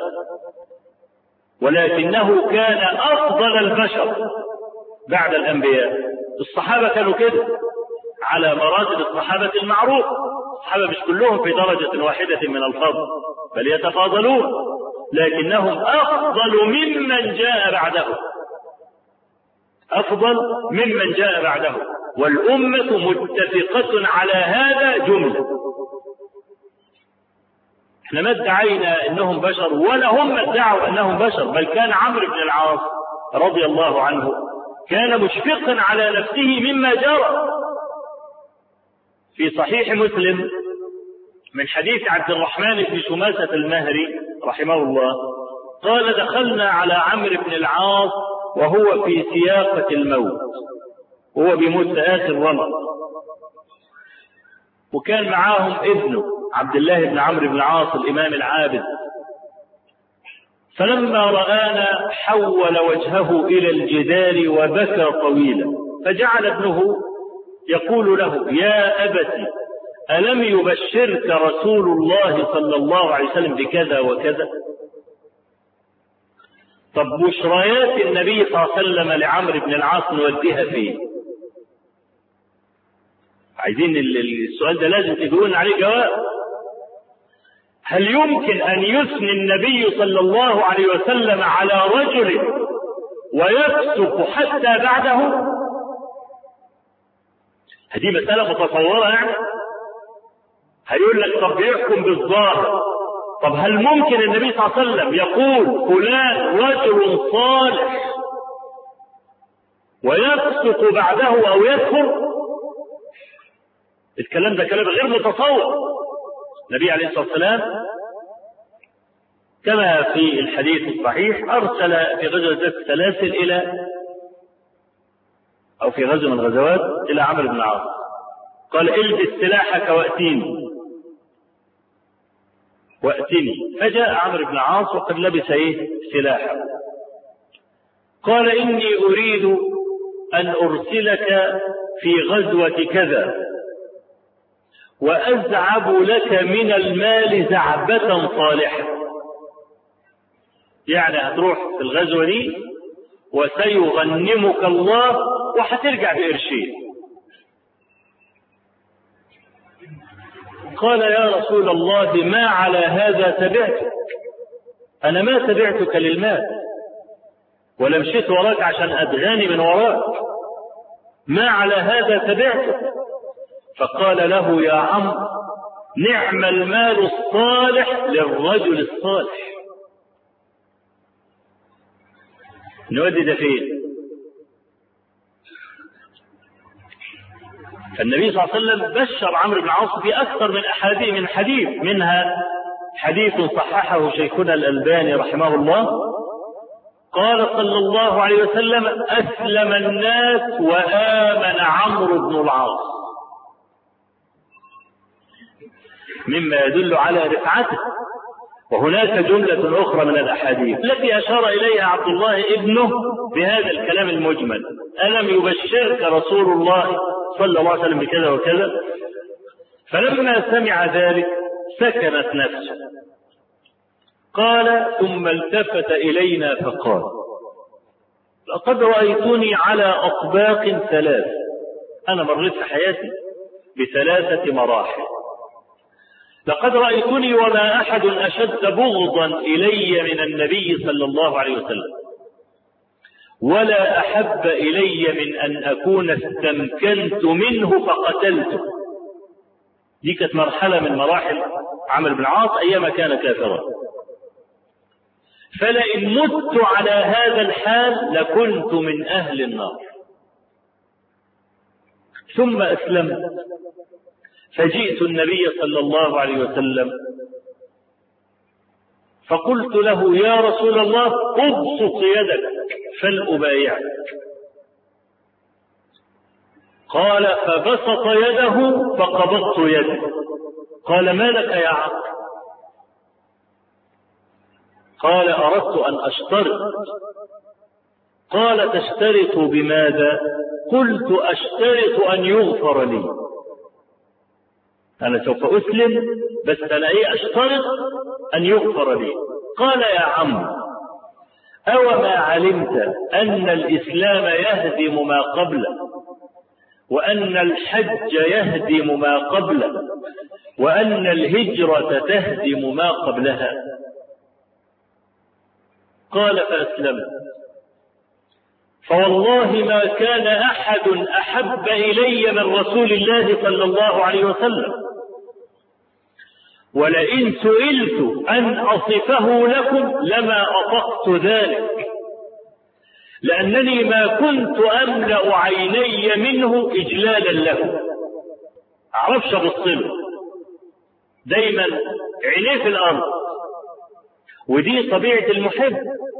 ولكنه كان أفضل البشر بعد الأنبياء الصحابة كانوا كده على مراتب الصحابة المعروف الصحابة مش كلهم في درجة واحدة من الفضل بل يتفاضلون لكنهم أفضل ممن جاء بعده أفضل ممن جاء بعده والأمة متفقة على هذا جملة احنا ما ادعينا انهم بشر ولا هم ادعوا انهم بشر بل كان عمرو بن العاص رضي الله عنه كان مشفقا على نفسه مما جرى في صحيح مسلم من حديث عبد الرحمن بن شماسة المهري رحمه الله قال دخلنا على عمرو بن العاص وهو في سياقة الموت وهو بيموت آخر رمض وكان معاهم ابنه عبد الله بن عمرو بن العاص الإمام العابد فلما رآنا حول وجهه إلى الجدار وبكى طويلا فجعل ابنه يقول له يا أبت ألم يبشرك رسول الله صلى الله عليه وسلم بكذا وكذا طب بشريات النبي صلى الله عليه وسلم لعمرو بن العاص نوديها فين عايزين السؤال ده لازم تقولون عليه جواب هل يمكن أن يثني النبي صلى الله عليه وسلم على رجل ويفسق حتى بعده هذه مسألة متصورة يعني هيقول لك طب يحكم بالظاهر طب هل ممكن النبي صلى الله عليه وسلم يقول فلان رجل صالح ويفسق بعده أو يكفر الكلام ده كلام غير متصور النبي عليه الصلاة والسلام كما في الحديث الصحيح أرسل في غزوة ذات السلاسل إلى أو في غزوة من الغزوات إلى عمرو بن العاص قال البس سلاحك وأتيني وأتني فجاء عمرو بن العاص وقد لبس إيه سلاحه قال إني أريد أن أرسلك في غزوة كذا وأزعب لك من المال زعبة صالحة يعني هتروح في الغزوة دي وسيغنمك الله وهترجع بقرشين قال يا رسول الله ما على هذا تبعتك أنا ما تبعتك للمال ولا مشيت وراك عشان أدغاني من وراك ما على هذا تبعتك فقال له يا عم نعم المال الصالح للرجل الصالح نودي ده فين فالنبي صلى الله عليه وسلم بشر عمرو بن العاص في اكثر من احاديث من حديث منها حديث صححه شيخنا الالباني رحمه الله قال صلى الله عليه وسلم اسلم الناس وامن عمرو بن العاص مما يدل على رفعته وهناك جملة أخرى من الأحاديث التي أشار إليها عبد الله ابنه بهذا الكلام المجمل ألم يبشرك رسول الله صلى الله عليه وسلم بكذا وكذا فلما سمع ذلك سكنت نفسه قال ثم التفت إلينا فقال لقد رأيتني على أطباق ثلاث أنا مريت في حياتي بثلاثة مراحل لقد رأيتني وما أحد أشد بغضا إلي من النبي صلى الله عليه وسلم ولا أحب إلي من أن أكون استمكنت منه فقتلته دي كانت مرحلة من مراحل عمرو بن العاص أيام كان كافرا فلئن مت على هذا الحال لكنت من أهل النار ثم أسلمت فجئت النبي صلى الله عليه وسلم فقلت له يا رسول الله ابسط يدك فلأبايعك قال فبسط يده فقبضت يده قال ما لك يا عم قال أردت أن أشترط قال تشترط بماذا قلت أشترط أن يغفر لي أنا سوف أسلم بس أنا إيه أشترط أن يغفر لي قال يا عم أو ما علمت أن الإسلام يهدم ما قبله وأن الحج يهدم ما قبله وأن الهجرة تهدم ما قبلها قال فأسلمت فوالله ما كان أحد أحب إلي من رسول الله صلى الله عليه وسلم ولئن سئلت أن أصفه لكم لما أطقت ذلك لأنني ما كنت أملأ عيني منه إجلالا له أعرفش أبص له دايما عينيه في الأرض ودي طبيعة المحب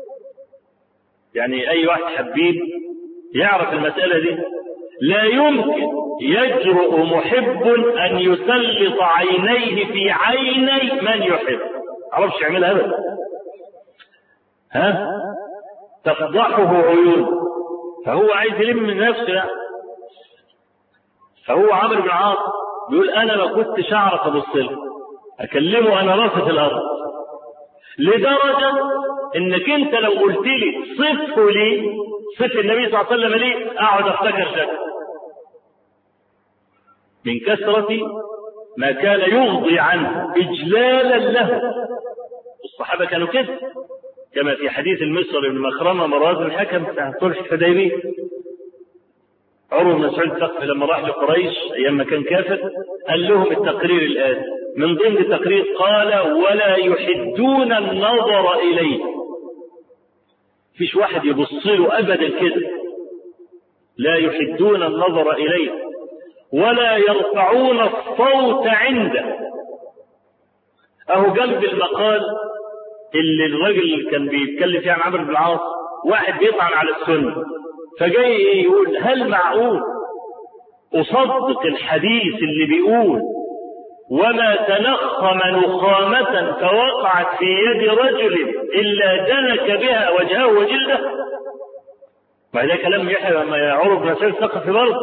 يعني أي واحد حبيب يعرف المسألة دي لا يمكن يجرؤ محب أن يسلط عينيه في عيني من يحب عرفش يعملها أبدا ها تفضحه عيون فهو عايز يلم من نفسه يعني. فهو عمرو بن العاص بيقول انا ما كنتش اعرف ابص له اكلمه انا راسه الارض لدرجه انك انت لو قلت لي صفه لي صف النبي صلى الله عليه وسلم لي اقعد افتكر شكله من كثرة ما كان يغضي عنه إجلالا له الصحابة كانوا كده كما في حديث المصري بن مخرمة مراز الحكم بتاع صلح الحديبية عروة بن مسعود الثقفي لما راح لقريش أيام ما كان كافر قال لهم التقرير الآن من ضمن التقرير قال ولا يحدون النظر إليه فيش واحد يبص له أبدا كده لا يحدون النظر إليه ولا يرفعون الصوت عنده أهو جنب المقال اللي الراجل كان بيتكلم فيه عن عمرو بن العاص واحد بيطعن على السنه فجاي يقول هل معقول اصدق الحديث اللي بيقول وما تنخم نخامة فوقعت في يد رجل إلا دنك بها وجهه وجلده ما ده كلام يحيى لما يعرف بن سعيد الثقفي برضه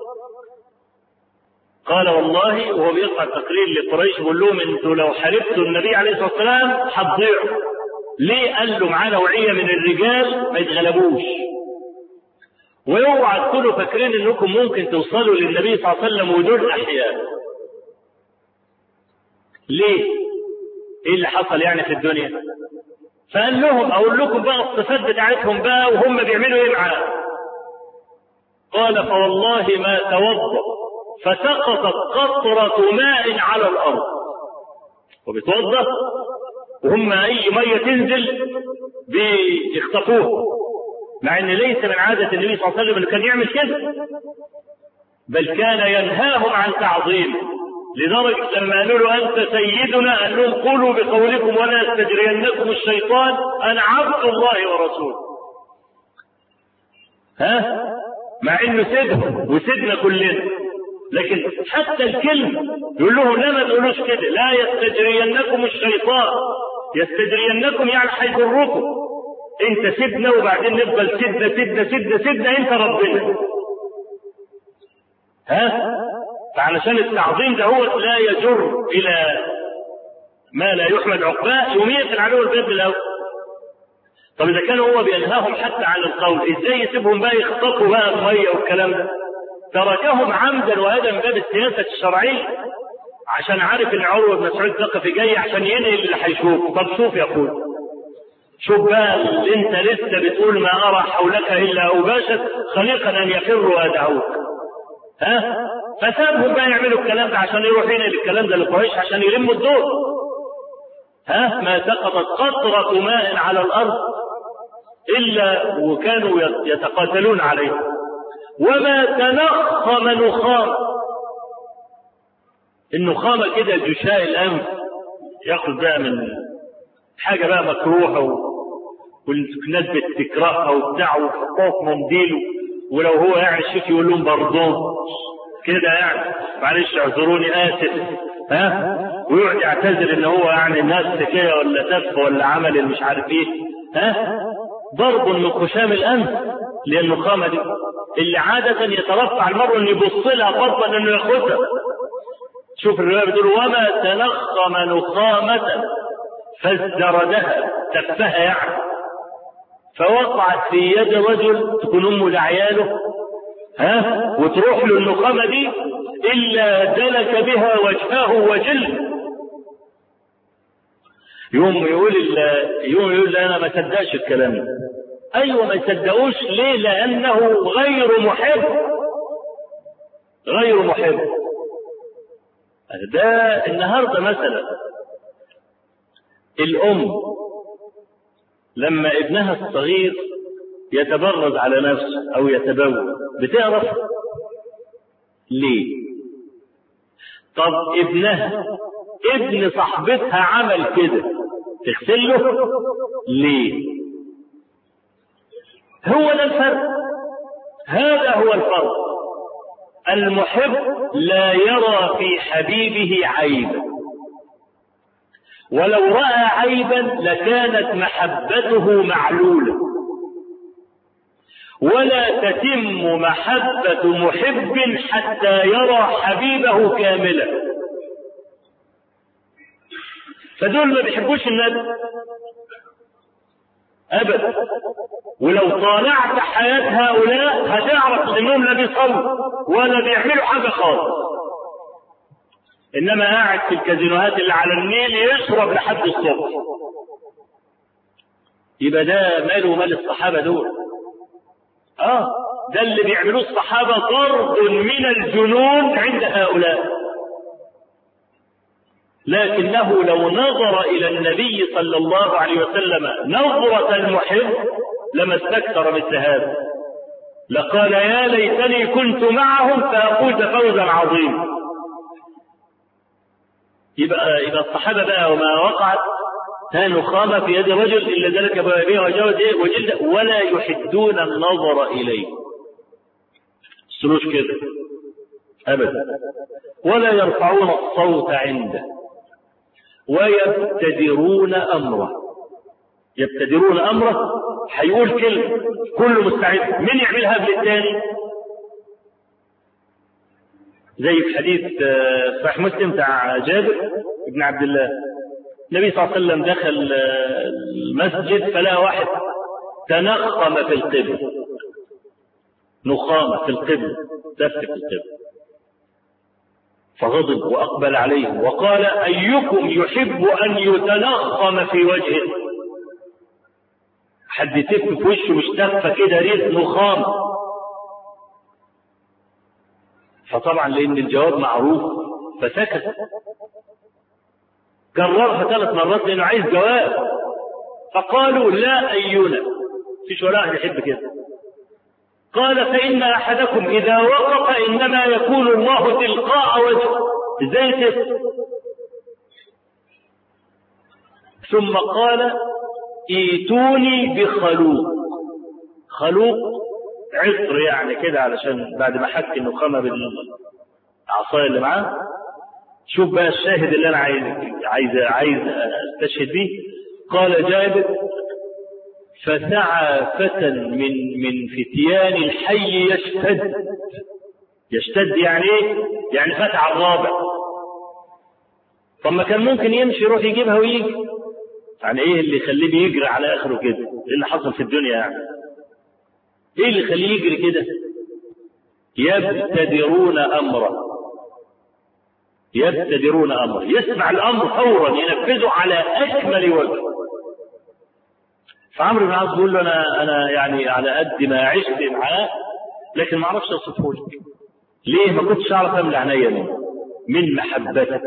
قال والله وهو بيقطع التقرير لقريش بيقول لهم انتوا لو حاربتوا النبي عليه الصلاه والسلام هتضيعوا. ليه؟ قال له معاه نوعيه من الرجال ما يتغلبوش. واوعى تكونوا فاكرين انكم ممكن توصلوا للنبي صلى الله عليه وسلم ودول احياء. ليه؟ ايه اللي حصل يعني في الدنيا؟ فقال لهم اقول لكم بقى الصفات بتاعتهم بقى وهم بيعملوا ايه معاه. قال فوالله ما توضأ فسقطت قطرة ماء على الأرض وبيتوضأ وهم أي مية تنزل بيخطفوها مع أن ليس من عادة النبي صلى الله عليه وسلم أنه كان يعمل كده بل كان ينهاهم عن تعظيمه لدرجة لما قالوا له أنت سيدنا قال لهم قولوا بقولكم ولا يستجرينكم الشيطان أنا عبد الله ورسوله ها مع انه سيدهم وسيدنا كلنا لكن حتى الكلمة يقول لهم لا ما تقولوش كده لا يستجرينكم الشيطان يستجرينكم يعني هيضركم انت سيدنا وبعدين نفضل سيدنا سيدنا سيدنا سيدنا انت ربنا ها فعلشان التعظيم ده هو لا يجر الى ما لا يحمد عقباه يومية العدو الباب الاول طب اذا كان هو بينهاهم حتى عن القول ازاي يسيبهم بقى يخطفوا بقى الميه والكلام ده تركهم عمدا وهذا من باب السياسه الشرعيه عشان عارف ان عروه بن مسعود الثقفي جاي عشان ينقل اللي هيشوفه طب شوف يا اخوي شوف بقى اللي انت لسه بتقول ما ارى حولك الا اوباشا خليقا ان يفروا ويدعوك ها فسابهم بقى يعملوا الكلام ده عشان يروح ينقل الكلام ده لقريش عشان يلموا الدور ها ما سقطت قطرة ماء على الأرض إلا وكانوا يتقاتلون عليه وما تنخم نخام النخامة كده جشاء الأنف ياخد بقى من حاجة بقى مكروهة والناس بتكرهها وبتاع ويحطوها في منديله ولو هو يعني الشيخ يقول لهم بردون كده يعني معلش اعذروني اسف ها ويقعد يعتذر ان هو يعني ناس كده ولا تف ولا عمل اللي مش عارف ايه ها ضرب من خشام الانف للنخامه دي اللي عاده يترفع المرء انه يبص لها فضلا انه ياخدها شوف الروايه بتقول وما تنخم نخامه فازدردها تفها يعني فوقعت في يد رجل تكون امه لعياله ها وتروح له النخامه دي الا دلك بها وجهه وجلد يوم يقول يوم يقول انا ما صدقش الكلام ده ايوه ما يصدقوش ليه لانه غير محب غير محب ده النهارده مثلا الام لما ابنها الصغير يتبرز على نفسه او يتبول بتعرف ليه طب ابنها ابن صاحبتها عمل كده تغسل له ليه هو ده الفرق هذا هو الفرق المحب لا يرى في حبيبه عيبا ولو راى عيبا لكانت محبته معلوله ولا تتم محبه محب حتى يرى حبيبه كاملا فدول ما بيحبوش النبي ابدا ولو طالعت حياة هؤلاء هتعرف انهم لا بيصلوا ولا بيعملوا حاجة خالص انما قاعد في الكازينوهات اللي على النيل يشرب لحد الصبح يبقى ده ماله ومال الصحابة دول اه ده اللي بيعملوه الصحابة ضرب من الجنون عند هؤلاء لكنه لو نظر إلى النبي صلى الله عليه وسلم نظرة المحب لما استكثر مثل هذا لقال يا ليتني كنت معهم فأفوز فوزا عظيما يبقى يبقى الصحابة بقى وما وقعت ها نخامة في يد رجل إلا ذلك بوابيه وجوز إيه وجلد ولا يحدون النظر إليه السلوش كده أبدا ولا يرفعون الصوت عنده ويبتدرون أمره يبتدرون أمره هيقول كلمة كله مستعد مين يعملها قبل الثاني زي في حديث صحيح مسلم بتاع جابر بن عبد الله النبي صلى الله عليه وسلم دخل المسجد فلقى واحد تنخم في القبل نخامة في القبل دف في القبل فغضب وأقبل عليهم وقال أيكم يحب أن يتنخم في وجهه حد يتف في وشه مش تفه كده ريح نخام فطبعا لأن الجواب معروف فسكت كررها ثلاث مرات لأنه عايز جواب فقالوا لا أينا فيش ولا أحد يحب كده قال فإن أحدكم إذا وقف إنما يكون الله تلقاء وجهه إزاي كده ثم قال ايتوني بخلوق خلوق عطر يعني كده علشان بعد ما حك النخامة بالعصاية اللي معاه شوف بقى الشاهد اللي انا عايز عايز عايز استشهد بيه قال جابر فسعى فتى من من فتيان الحي يشتد يشتد يعني ايه؟ يعني فتح الرابع طب ما كان ممكن يمشي يروح يجيبها ويجي يعني ايه اللي يخليه بيجري على اخره كده؟ ايه اللي حصل في الدنيا يعني؟ ايه اللي يخليه يجري كده؟ يبتدرون امره يبتدرون امره يسمع الامر فورا ينفذه على اكمل وجه فعمرو بن العاص بيقول له انا انا يعني على قد ما عشت معاه لكن ما اعرفش اوصفه لك ليه ما كنتش اعرف املى عينيا منه من محبته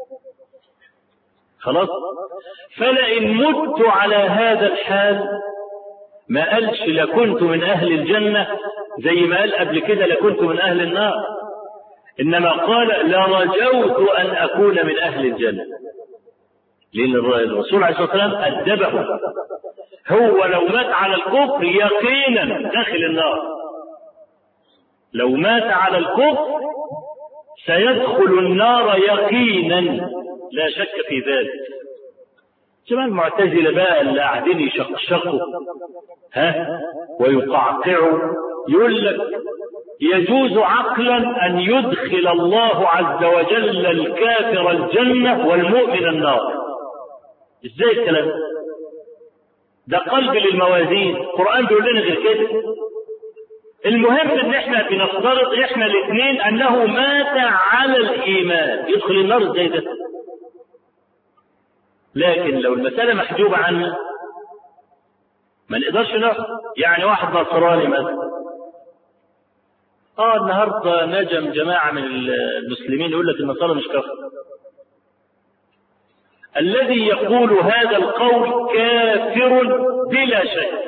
خلاص فلئن مت على هذا الحال ما قالش لكنت من اهل الجنه زي ما قال قبل كده لكنت من اهل النار انما قال لرجوت ان اكون من اهل الجنه لان الرسول عليه الصلاه والسلام ادبه هو لو مات على الكفر يقينا داخل النار لو مات على الكفر سيدخل النار يقينا لا شك في ذلك شباب المعتزلة بقى اللي قاعدين يشقشقوا ها ويقعقعوا يقول لك يجوز عقلا أن يدخل الله عز وجل الكافر الجنة والمؤمن النار ازاي الكلام ده؟ ده قلب للموازين القرآن بيقول لنا غير كده المهم ان احنا بنفترض احنا الاثنين انه مات على الايمان يدخل النار ازاي ده لكن لو المسألة محجوبة عنا ما نقدرش نحكم يعني واحد نصراني مثلا اه النهارده نجم جماعة من المسلمين يقول لك النصارى مش كفر الذي يقول هذا القول كافر بلا شك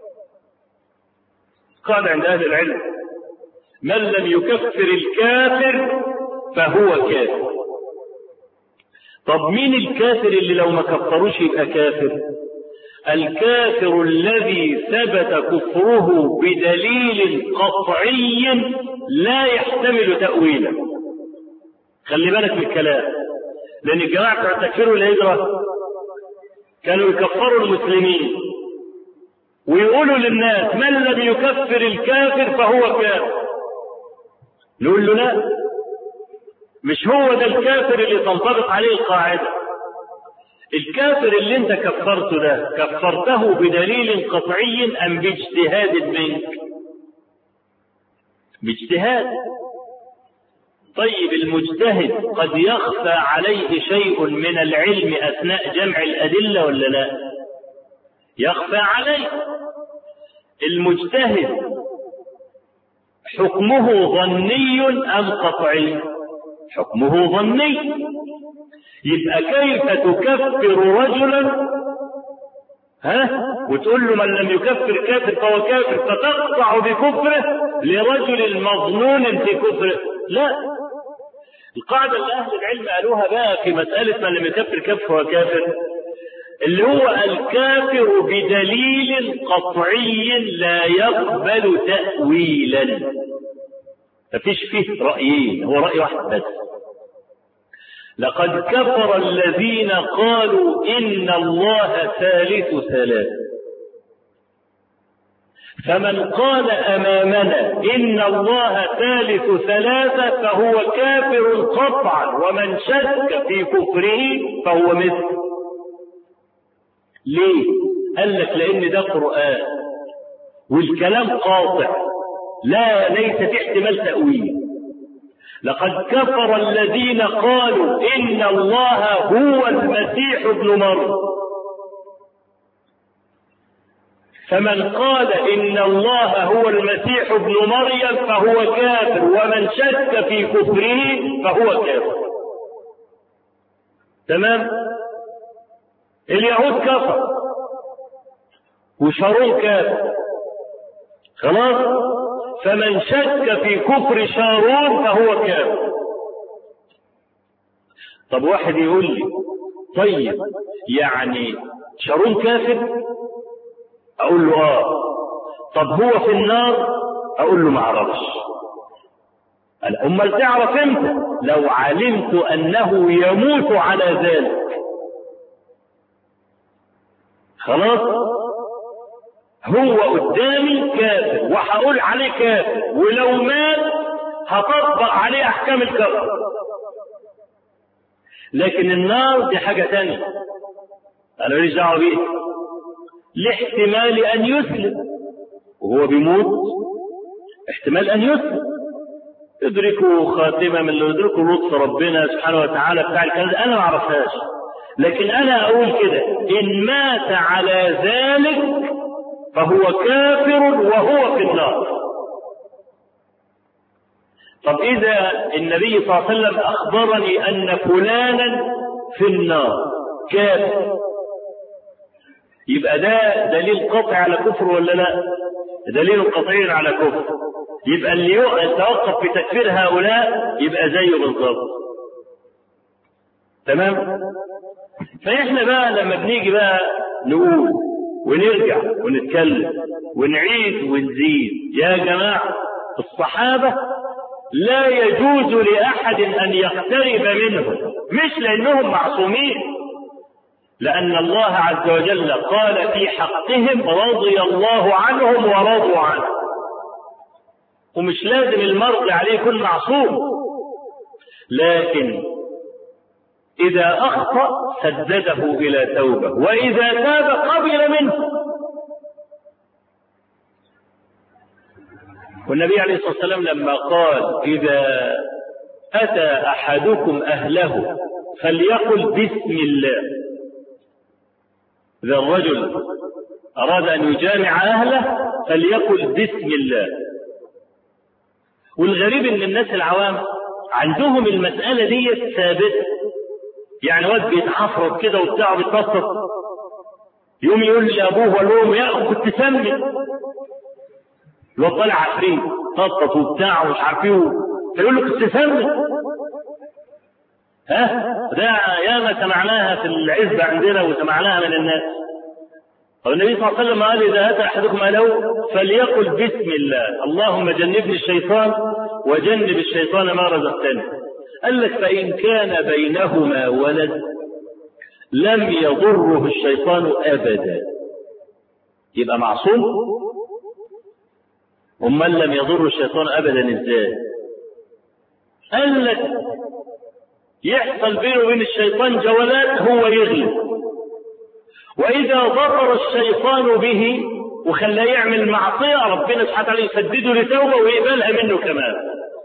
قال عند اهل العلم من لم يكفر الكافر فهو كافر طب مين الكافر اللي لو ما كفروش يبقى كافر الكافر الذي ثبت كفره بدليل قطعي لا يحتمل تأويلا خلي بالك من الكلام لأن الجماعة بتوع التكفير والهجرة كانوا يكفروا المسلمين ويقولوا للناس من الذي يكفر الكافر فهو كافر نقول له لا مش هو ده الكافر اللي تنطبق عليه القاعدة الكافر اللي انت كفرته ده كفرته بدليل قطعي ام باجتهاد منك باجتهاد طيب المجتهد قد يخفى عليه شيء من العلم اثناء جمع الادله ولا لا يخفى عليه المجتهد حكمه ظني ام قطعي حكمه ظني يبقى كيف تكفر رجلا ها وتقول له من لم يكفر كافر فهو كافر فتقطع بكفره لرجل مظنون في كفره لا القاعدة اللي أهل العلم قالوها بقى في مسألة من لم يكفر كافر فهو كافر اللي هو الكافر بدليل قطعي لا يقبل تأويلا مفيش فيه رأيين هو رأي واحد بس لقد كفر الذين قالوا إن الله ثالث ثلاث فمن قال أمامنا إن الله ثالث ثلاثة فهو كافر قطعا ومن شك في كفره فهو مثل ليه؟ قال لك لأن ده قرآن والكلام قاطع لا ليس في احتمال تأويل لقد كفر الذين قالوا إن الله هو المسيح ابن مريم فمن قال إن الله هو المسيح ابن مريم فهو كافر ومن شك في كفره فهو كافر تمام اليهود كفر وشارون كافر خلاص فمن شك في كفر شارون فهو كافر طب واحد يقول لي طيب يعني شارون كافر اقول له اه طب هو في النار اقول له ما اعرفش امال تعرف امتى لو علمت انه يموت على ذلك خلاص هو قدامي كافر وهقول عليه كافر ولو مات هطبق عليه احكام الكفر لكن النار دي حاجة تانية انا ماليش دعوة بيه لاحتمال ان يسلم وهو بيموت احتمال ان يسلم يدركوا خاتمة من اللي يدركوا لطف ربنا سبحانه وتعالى بتاع الكلام ده انا ما اعرفهاش لكن انا اقول كده ان مات على ذلك فهو كافر وهو في النار طب إذا النبي صلى الله عليه وسلم أخبرني أن فلانا في النار كافر يبقى ده دليل قطعي على كفر ولا لا؟ دليل قطعي على كفر يبقى اللي يتوقف في تكفير هؤلاء يبقى زيه بالظبط تمام؟ فإحنا بقى لما بنيجي بقى نقول ونرجع ونتكلم ونعيد ونزيد يا جماعة الصحابة لا يجوز لأحد أن يقترب منه مش لأنهم معصومين لأن الله عز وجل قال في حقهم رضي الله عنهم ورضوا عنه ومش لازم المرء عليه يكون معصوم لكن إذا أخطأ سدده إلى توبة وإذا تاب قبل منه والنبي عليه الصلاة والسلام لما قال إذا أتى أحدكم أهله فليقل بسم الله إذا الرجل أراد أن يجامع أهله فليقل بسم الله والغريب ان الناس العوام عندهم المسألة دي ثابتة يعني واد بيتحفرط كده وبتاع بيتنطط يقوم يقول لأبوه ولا أمه يا كنت سمي الواد طالع عفريت نطط وبتاع ومش عارف ايه فيقول له كنت سمي ها ده ياما سمعناها في العزبة عندنا وسمعناها من الناس والنبي صلى الله عليه وسلم قال إذا أتى أحدكم أهله فليقل بسم الله اللهم جنبني الشيطان وجنب الشيطان ما رزقتني قال لك فإن كان بينهما ولد لم يضره الشيطان أبدا يبقى معصوم أمال لم يضر الشيطان أبدا إزاي قال لك يحصل بينه وبين الشيطان جولات هو يغلب وإذا ضرر الشيطان به وخلاه يعمل معصية ربنا سبحانه وتعالى يسدده لتوبة ويقبلها منه كمان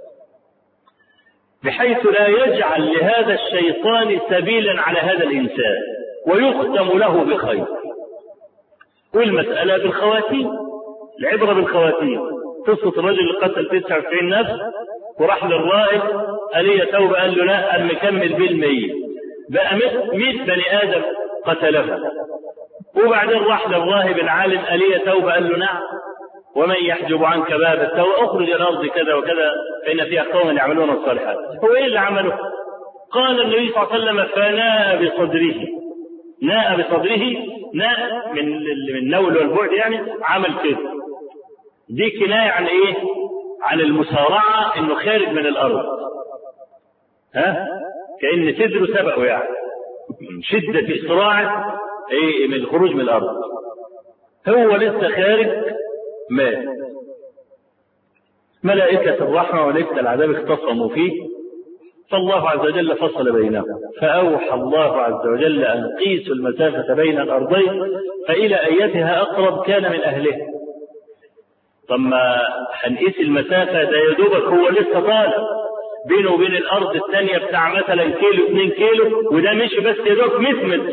بحيث لا يجعل لهذا الشيطان سبيلا على هذا الإنسان ويختم له بخير والمسألة بالخواتيم العبرة بالخواتيم قصة الرجل اللي قتل 99 نفس وراح للرائد قال لي توبة قال له لا قال مكمل بالمية بقى 100 بني آدم قتله وبعدين راح للراهب العالم ألي توبة قال له نعم ومن يحجب عنك باب التوبة اخرج الأرض كذا وكذا فإن فيها قوم يعملون الصالحات هو إيه اللي عمله قال النبي صلى الله عليه وسلم فناء بصدره ناء بصدره ناء من من النول والبعد يعني عمل كده دي كناية عن إيه عن المسارعة إنه خارج من الأرض ها كأن صدره سبقه يعني شدة إسراعه ايه من الخروج من الارض هو لسه خارج مات ملائكة الرحمة وملائكة العذاب اختصموا فيه فالله عز وجل فصل بينهم فأوحى الله عز وجل أن قيسوا المسافة بين الأرضين فإلى أيتها أقرب كان من أهله طب ما هنقيس المسافة ده يا دوبك هو لسه طالع بينه وبين الأرض الثانية بتاع مثلا كيلو 2 كيلو وده مشي بس يا دوب 100 متر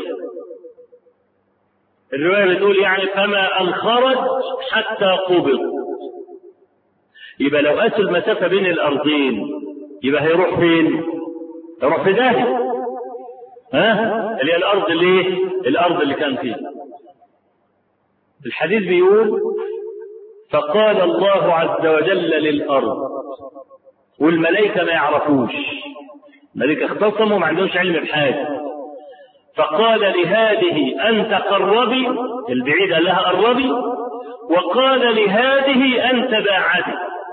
الرواية بتقول يعني فما أن خرج حتى قبض يبقى لو قاسوا المسافة بين الأرضين يبقى هيروح فين؟ هيروح في داهية ها؟ اللي هي الأرض اللي إيه؟ الأرض اللي كان فيها الحديث بيقول فقال الله عز وجل للأرض والملائكة ما يعرفوش الملائكة اختصموا ما عندهمش علم بحاجة فقال لهذه أنت قربي البعيد قال لها قربي وقال لهذه أنت باعدي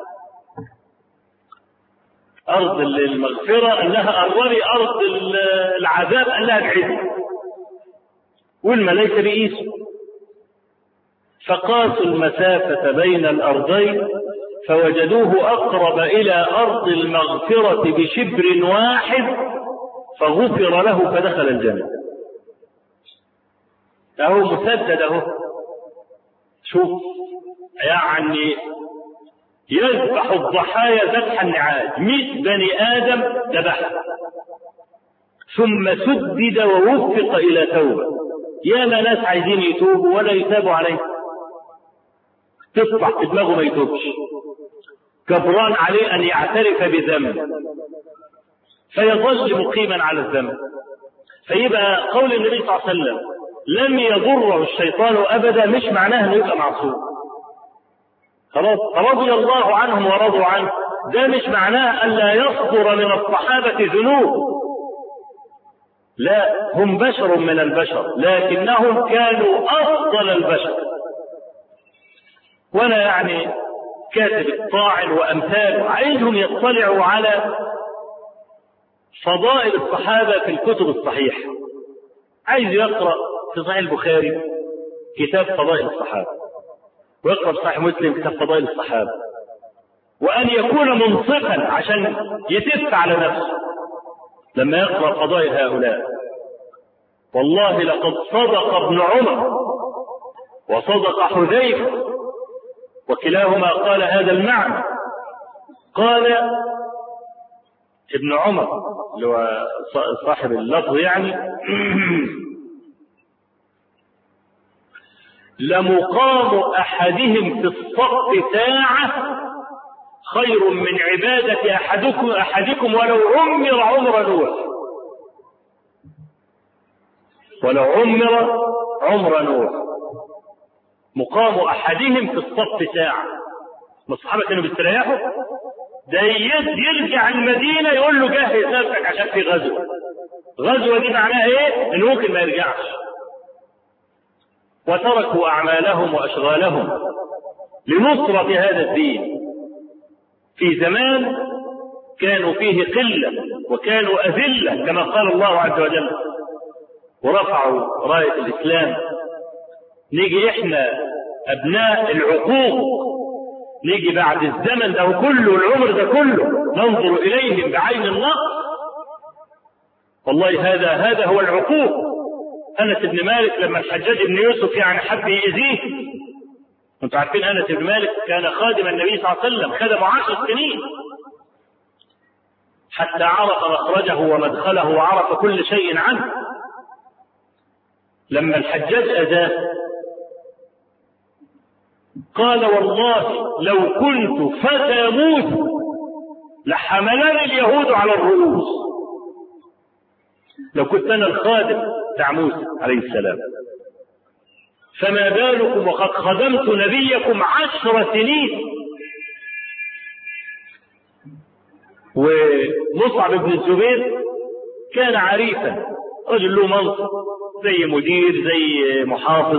أرض المغفرة قال لها قربي أرض العذاب قال لها ابعدي والملائكة بيقيسوا فقاسوا المسافة بين الأرضين فوجدوه أقرب إلى أرض المغفرة بشبر واحد فغفر له فدخل الجنة اهو مسدد اهو شوف يعني يذبح الضحايا ذبح النعاج مئة بني آدم ذبح ثم سدد ووفق إلى توبة يا ما ناس عايزين يتوبوا ولا يتابوا عليه تصبح في دماغه ما يتوبش كبران عليه أن يعترف بذنب فيظل مقيما على الذنب فيبقى قول النبي صلى الله عليه وسلم لم يضره الشيطان ابدا مش معناه انه يبقى معصوم خلاص رضي الله عنهم ورضوا عنه ده مش معناه ان لا يصدر من الصحابه ذنوب لا هم بشر من البشر لكنهم كانوا افضل البشر وانا يعني كاتب الطاعن وأمثاله عايزهم يطلعوا على فضائل الصحابة في الكتب الصحيحة عايز يقرأ في صحيح البخاري كتاب فضائل الصحابة ويقرأ في صحيح مسلم كتاب فضائل الصحابة وأن يكون منصفا عشان يتف على نفسه لما يقرأ فضائل هؤلاء والله لقد صدق ابن عمر وصدق حذيفة وكلاهما قال هذا المعنى قال ابن عمر اللي هو صاحب اللفظ يعني لمقام احدهم في الصف ساعه خير من عباده احدكم احدكم ولو عمر عمر نوح ولو عمر عمر نوح مقام احدهم في الصف ساعه ما الصحابه كانوا بيستريحوا ده يرجع المدينه يقول له جهز نفسك عشان في غزوه غزوه دي معناها ايه؟ انه ممكن ما يرجعش وتركوا اعمالهم واشغالهم لنصره هذا الدين في زمان كانوا فيه قله وكانوا اذله كما قال الله عز وجل ورفعوا رايه الاسلام نيجي احنا ابناء العقوق نيجي بعد الزمن ده كله العمر ده كله ننظر اليهم بعين النقص والله هذا هذا هو العقوق انس بن مالك لما الحجاج بن يوسف يعني حب يأذيه انتم عارفين انس بن مالك كان خادم النبي صلى الله عليه وسلم خدمه عشر سنين حتى عرف مخرجه ومدخله وعرف كل شيء عنه لما الحجاج أذاه قال والله لو كنت فتى موسى لحملني اليهود على الرؤوس لو كنت انا الخادم بتاع موسى عليه السلام فما بالكم وقد خدمت نبيكم عشر سنين ومصعب بن الزبير كان عريفا رجل له منصب زي مدير زي محافظ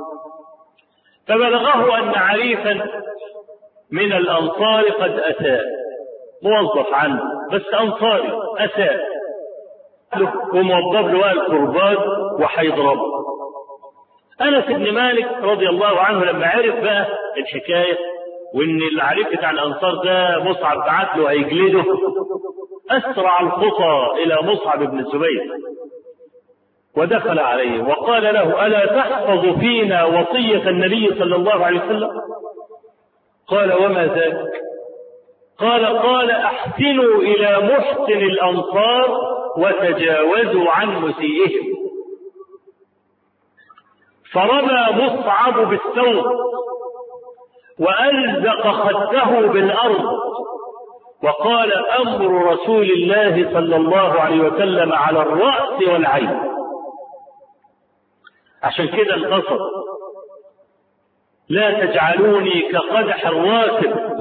فبلغه أن عريفا من الأنصار قد أساء موظف عنه بس أنصاري أساء وموظف له القربات وحيضربه أنس بن مالك رضي الله عنه لما عرف بقى الحكاية وإن العريف بتاع الأنصار ده مصعب بعت له هيجلده أسرع الخطى إلى مصعب بن الزبير ودخل عليه وقال له ألا تحفظ فينا وصية النبي صلى الله عليه وسلم قال وما ذاك قال قال أحسنوا إلى محسن الأنصار وتجاوزوا عن مسيئهم فرمى مصعب بالثوب وألزق خده بالأرض وقال أمر رسول الله صلى الله عليه وسلم على الرأس والعين عشان كده انتصر لا تجعلوني كقدح الراكب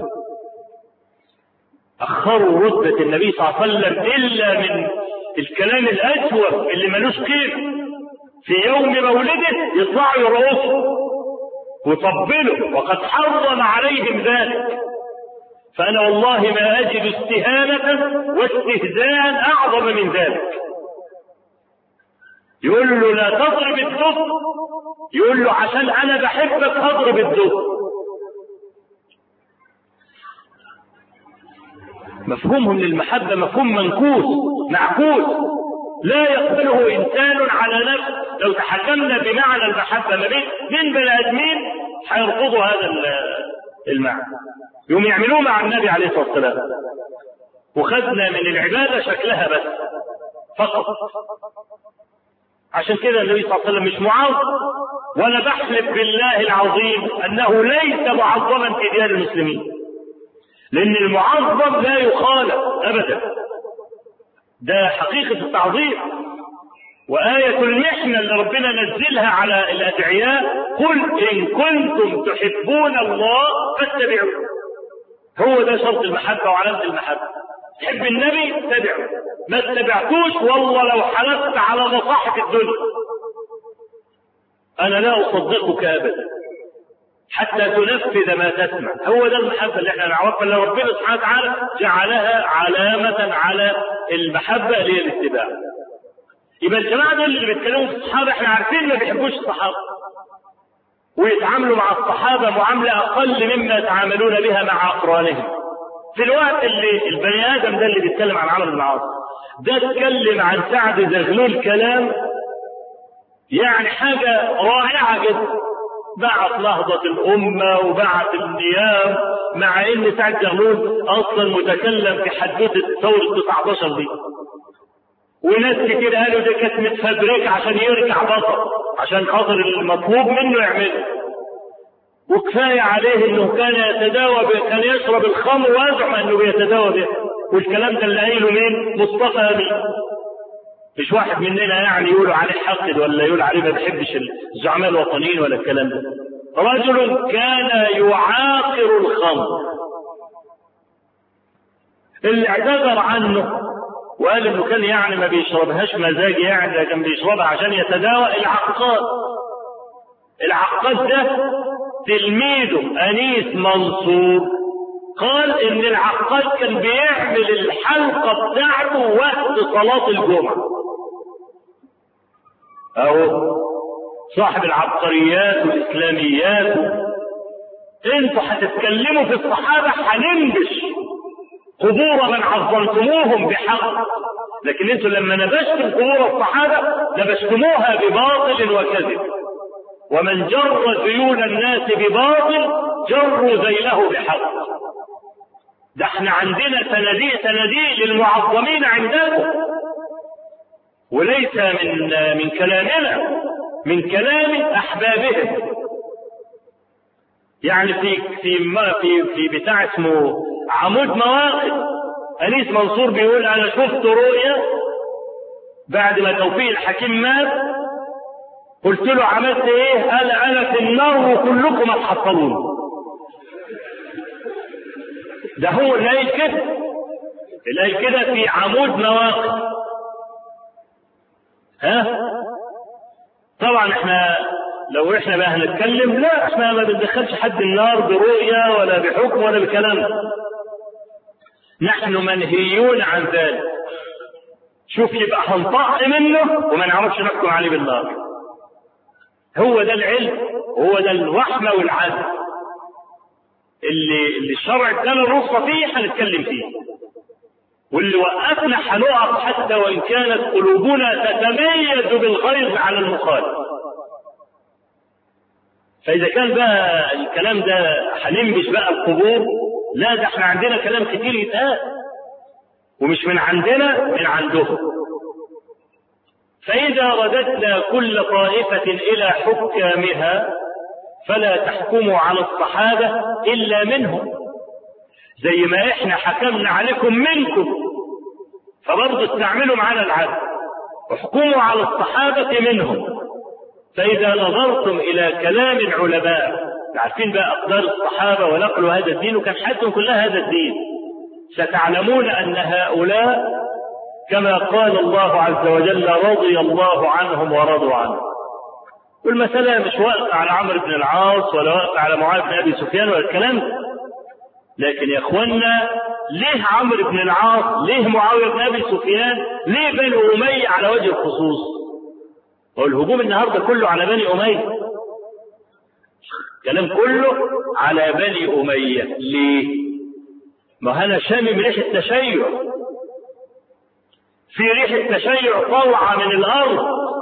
أخروا رتبة النبي صلى الله عليه وسلم إلا من الكلام الأسوأ اللي ملوش قيمة في يوم مولده يطلعوا يرقصوا ويطبلوا وقد حرم عليهم ذلك فأنا والله ما أجد استهانة واستهزاء أعظم من ذلك يقول له لا تضرب الدب يقول له عشان أنا بحبك أضرب الدب مفهومهم للمحبة مفهوم منكوس معكوس لا يقبله إنسان على نفسه لو تحكمنا بمعنى المحبة ما بين من بني آدمين هيرفضوا هذا المعنى يوم يعملوه مع النبي عليه الصلاة والسلام وخدنا من العبادة شكلها بس فقط عشان كده النبي صلى الله عليه وسلم مش معظم وانا بحلف بالله العظيم انه ليس معظما في ديار المسلمين لان المعظم لا يخالف ابدا ده حقيقة التعظيم وآية المحنة اللي ربنا نزلها على الأدعياء قل إن كنتم تحبون الله فاتبعوا هو ده شرط المحبة وعلامة المحبة تحب النبي اتبعه ما اتبعتوش والله لو حلفت على مصاحف الدنيا أنا لا أصدقك أبدا حتى تنفذ ما تسمع هو ده المحبة اللي احنا نعرفها اللي ربنا سبحانه وتعالى جعلها علامة على المحبة اللي هي الاتباع يبقى الجماعة دول اللي بيتكلموا في الصحابة احنا عارفين ما بيحبوش الصحابة ويتعاملوا مع الصحابة معاملة أقل مما يتعاملون بها مع أقرانهم في الوقت اللي البني آدم ده اللي بيتكلم عن عمرو بن العاص ده اتكلم عن سعد زغلول كلام يعني حاجة رائعة جدا بعت نهضة الأمة وبعت النيام مع إن سعد زغلول أصلا متكلم في حدوثة ثورة 19 دي وناس كتير قالوا دي كانت متفبركة عشان يرجع بطل عشان خاطر المطلوب منه يعمله وكفاية عليه انه كان يتداوى كان يشرب الخمر ويزعم انه بيتداوى به والكلام ده اللي قايله مين؟ مصطفى امين مش واحد مننا يعني يقولوا عليه حقد ولا يقول عليه ما بيحبش الزعماء الوطنيين ولا الكلام ده رجل كان يعاقر الخمر اللي اعتذر عنه وقال انه كان يعني ما بيشربهاش مزاج يعني لكن بيشربها عشان يتداوى العقاد العقاد ده تلميذه انيس منصور قال ان العقاد كان بيعمل الحلقه بتاعته وقت صلاه الجمعه اهو صاحب العبقريات والاسلاميات انتوا هتتكلموا في الصحابه هننبش قبور من عظمتموهم بحق لكن انتوا لما نبشتم قبور الصحابه نبشتموها بباطل وكذب ومن جر ذيول الناس بباطل جروا ذيله بحق ده احنا عندنا صناديق صناديق للمعظمين عندكم وليس من من كلامنا من كلام احبابهم يعني في في ما في في بتاع اسمه عمود مواقف انيس منصور بيقول انا شفت رؤيا بعد ما توفيق الحكيم مات قلت له عملت ايه قال انا في النار وكلكم هتحصلون ده هو اللي قايل كده اللي قايل كده في عمود مواقف ها طبعا احنا لو احنا بقى هنتكلم لا احنا ما بندخلش حد النار برؤية ولا بحكم ولا بكلام نحن منهيون عن ذلك شوف يبقى هنطق منه وما نعرفش نحكم عليه بالنار هو ده العلم هو ده الرحمة والعدل اللي اللي الشرع ادانا الرخصة فيه هنتكلم فيه واللي وقفنا هنقف حتى وان كانت قلوبنا تتميز بالغيظ على المخالف فاذا كان بقى الكلام ده هننبش بقى القبور لا ده احنا عندنا كلام كتير يتقال ومش من عندنا من عندهم فإذا رددنا كل طائفة إلى حكامها فلا تحكموا على الصحابة إلا منهم زي ما إحنا حكمنا عليكم منكم فبرضه استعملوا معنا العدل احكموا على الصحابة منهم فإذا نظرتم إلى كلام العلماء عارفين بقى أقدار الصحابة ونقلوا هذا الدين وكان حياتهم كلها هذا الدين ستعلمون أن هؤلاء كما قال الله عز وجل رضي الله عنهم ورضوا عنه والمسألة مش واقفة على عمرو بن العاص ولا واقفة على معاذ بن أبي سفيان ولا الكلام لكن يا إخوانا ليه عمرو بن العاص ليه معاوية بن أبي سفيان ليه بني أمية على وجه الخصوص والهجوم النهارده كله على بني أمية الكلام كله على بني أمية ليه؟ ما أنا شامم ريحة تشيع في ريحة تشيع طالعة من الأرض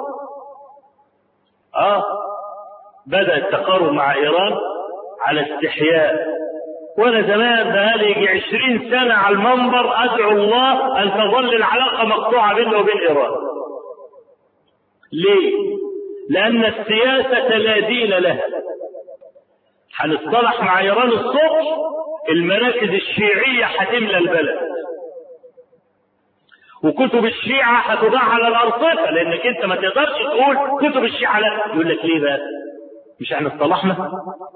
آه بدأ التقارب مع إيران على استحياء وأنا زمان بقالي يجي عشرين سنة على المنبر أدعو الله أن تظل العلاقة مقطوعة بيننا وبين إيران ليه؟ لأن السياسة لا دين لها هنصطلح مع إيران الصبح المراكز الشيعية هتملى البلد وكتب الشيعة هتضاع على الأرصفة لأنك أنت ما تقدرش تقول كتب الشيعة لا يقول لك ليه بقى؟ مش احنا اصطلحنا؟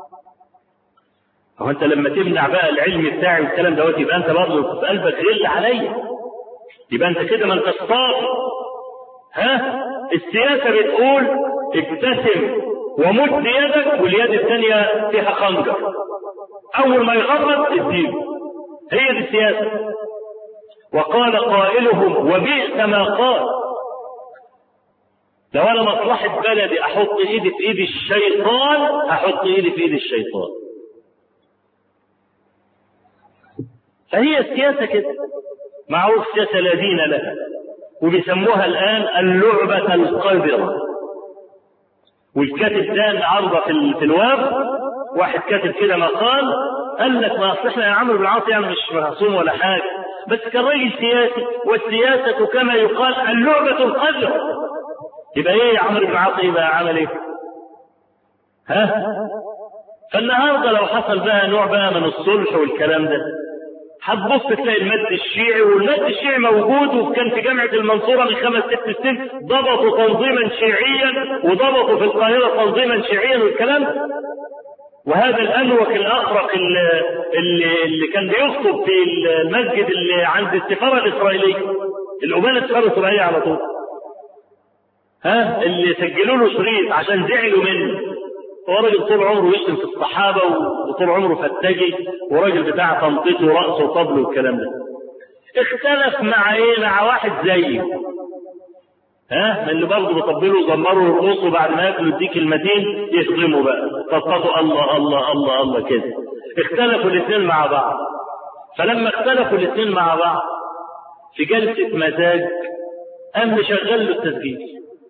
هو أنت لما تمنع بقى العلم بتاعي والكلام دوت يبقى أنت برضه في قلبك غل عليا يبقى أنت كده ما أنت صافي ها؟ السياسة بتقول ابتسم ومد يدك واليد الثانية فيها خنجر أول ما يغرد تديله هي دي السياسة وقال قائلهم وبئس ما قال لو انا مصلحة بلدي احط ايدي في ايد الشيطان احط ايدي في ايد الشيطان فهي السياسة كده معروف سياسة لا دين لها وبيسموها الآن اللعبة القذرة والكاتب ده عرضة في, ال... في الواب واحد كاتب كده مقال قال لك ما اصل احنا يا عمرو بن العاص يعني مش معصوم ولا حاجة بس كان راجل سياسي والسياسة كما يقال اللعبة القذرة يبقى ايه يا عمرو بن العاص يبقى عمل ايه؟ ها؟ فالنهارده لو حصل بقى نوع بقى من الصلح والكلام ده هتبص تلاقي المد الشيعي والمد الشيعي موجود وكان في جامعة المنصورة من خمس ست سنين ضبطوا تنظيما شيعيا وضبطوا في القاهرة تنظيما شيعيا والكلام ده وهذا الأنوك الأخرق اللي, اللي, اللي كان بيخطب في المسجد اللي عند السفارة الإسرائيلية الأمانة السفارة الإسرائيلية على طول ها اللي سجلوا له شريط عشان زعلوا منه هو راجل طول عمره يشتم في الصحابه وطول عمره فتاجي وراجل بتاع تنطيط ورقص وطبل والكلام ده اختلف مع ايه مع واحد زيه ها من اللي برضه بيطبلوا وزمروا ويرقصوا بعد ما ياكلوا يديك كلمتين يسلموا بقى تطبطوا الله الله الله الله كده اختلفوا الاثنين مع بعض فلما اختلفوا الاثنين مع بعض في جلسه مزاج قام مشغل له التسجيل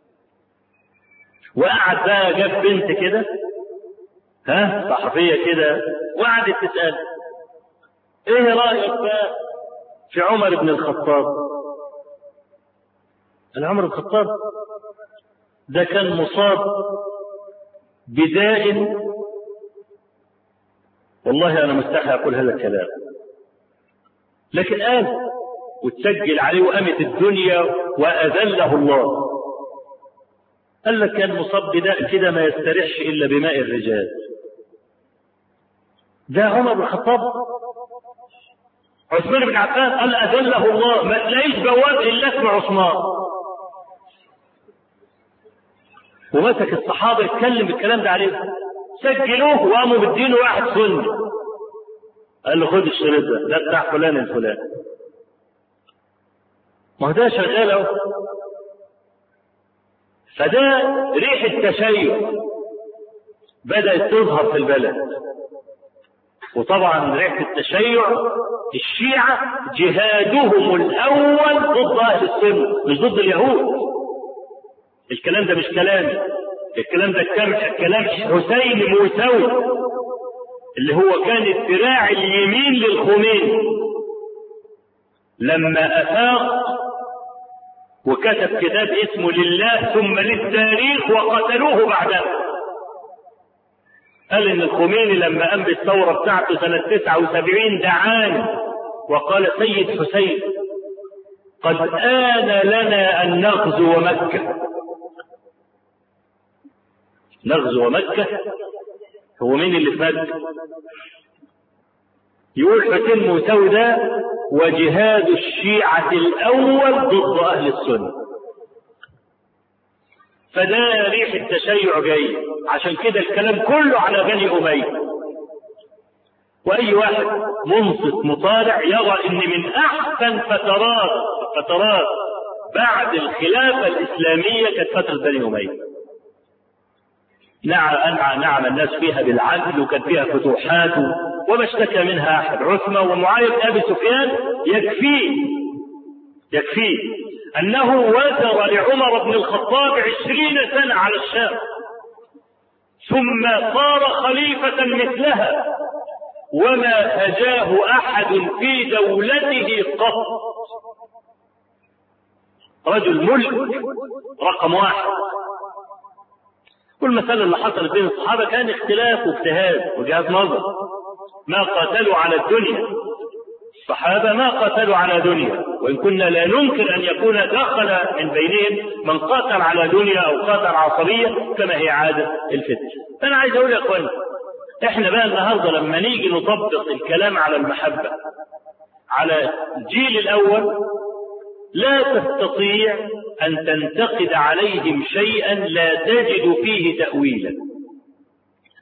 وقعد بقى جاب بنت كده ها صحفيه كده وقعدت تسال ايه رايك بقى في عمر بن الخطاب قال عمر بن الخطاب ده كان مصاب بداء والله انا مستحي اقول هذا الكلام لكن قال وتسجل عليه وقامت الدنيا واذله الله قال لك كان مصاب بداء كده ما يستريحش الا بماء الرجال ده عمر بن الخطاب عثمان بن عفان قال اذله الله ما تلاقيش بواب الا اسم عثمان ومسك الصحابه يتكلم الكلام ده عليه سجلوه وقاموا مدينه واحد سني قال له خد الشريط ده ده بتاع فلان الفلاني ما هو ده شغال اهو فده ريح التشيع بدأت تظهر في البلد وطبعا ريحة التشيع الشيعة جهادهم الأول ضد أهل السنة مش ضد اليهود الكلام ده مش كلامي الكلام ده كلام حسين موسوي اللي هو كان الذراع اليمين للخميني لما أفاق وكتب كتاب اسمه لله ثم للتاريخ وقتلوه بعدها قال ان الخميني لما قام بالثوره بتاعته سنه 79 دعاني وقال سيد حسين قد آن لنا أن نغزو مكة نغزو مكة هو مين اللي في مكة يقول حسين موسوي ده وجهاد الشيعة الأول ضد أهل السنة فده ريح التشيع جاي عشان كده الكلام كله على بني أمية وأي واحد منصف مطالع يرى إن من أحسن فترات فترات بعد الخلافة الإسلامية كانت فترة بني أمية نعم نعم الناس فيها بالعدل وكان فيها فتوحات وما اشتكى منها احد عثمة ومعاوية بن ابي سفيان يكفيه يكفيه انه وزر لعمر بن الخطاب عشرين سنة على الشام ثم صار خليفة مثلها وما هجاه احد في دولته قط رجل ملك رقم واحد والمسألة اللي حصلت بين الصحابة كان اختلاف واجتهاد وجهات نظر ما قاتلوا على الدنيا الصحابة ما قاتلوا على دنيا وإن كنا لا ننكر أن يكون دخل من بينهم من قاتل على دنيا أو قاتل عصبية كما هي عادة الفتن فأنا عايز أقول يا أخواني إحنا بقى النهاردة لما نيجي نطبق الكلام على المحبة على الجيل الأول لا تستطيع أن تنتقد عليهم شيئا لا تجد فيه تأويلا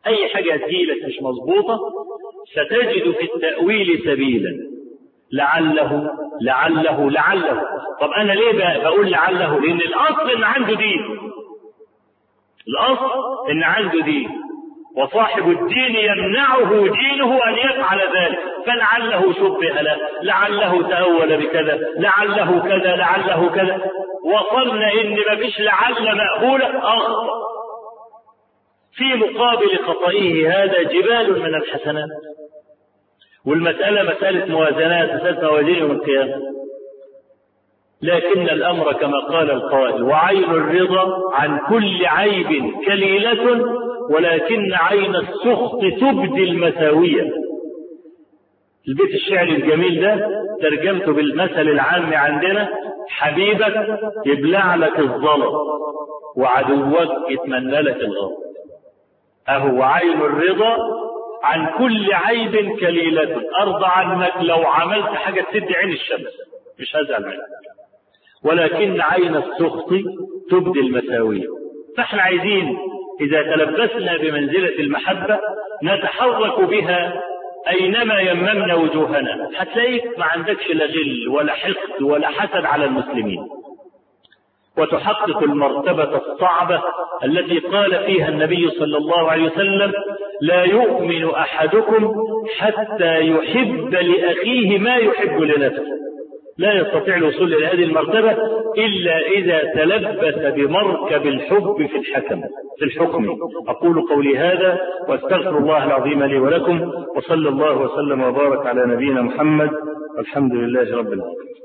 أي حاجة تجيلك مش مظبوطة ستجد في التأويل سبيلا لعله لعله لعله طب أنا ليه بقى بقول لعله لأن الأصل إن عنده دين الأصل إن عنده دين وصاحب الدين يمنعه دينه أن يفعل ذلك فلعله شبه له لعله تأول بكذا لعله كذا لعله كذا وصلنا إن مفيش لعل مأهولة أخطأ في مقابل خطئه هذا جبال من الحسنات والمسألة مسألة موازنات مسألة موازين يوم القيامة لكن الأمر كما قال القائل وعين الرضا عن كل عيب كليلة ولكن عين السخط تبدي المساوية البيت الشعري الجميل ده ترجمته بالمثل العام عندنا حبيبك يبلع لك الظلم وعدوك يتمنى لك الغضب أهو عين الرضا عن كل عيب كليلة أرضى عنك لو عملت حاجة تسد عين الشمس مش هزعل منك ولكن عين السخط تبدي المساوية فاحنا عايزين إذا تلبسنا بمنزلة المحبة نتحرك بها أينما يممنا وجوهنا هتلاقيك ما عندكش لا غل ولا حقد ولا حسد على المسلمين وتحقق المرتبة الصعبة التي قال فيها النبي صلى الله عليه وسلم لا يؤمن أحدكم حتى يحب لأخيه ما يحب لنفسه لا يستطيع الوصول إلى هذه المرتبة إلا إذا تلبس بمركب الحب في الحكم في الحكم أقول قولي هذا وأستغفر الله العظيم لي ولكم وصلى الله وسلم وبارك على نبينا محمد والحمد لله رب العالمين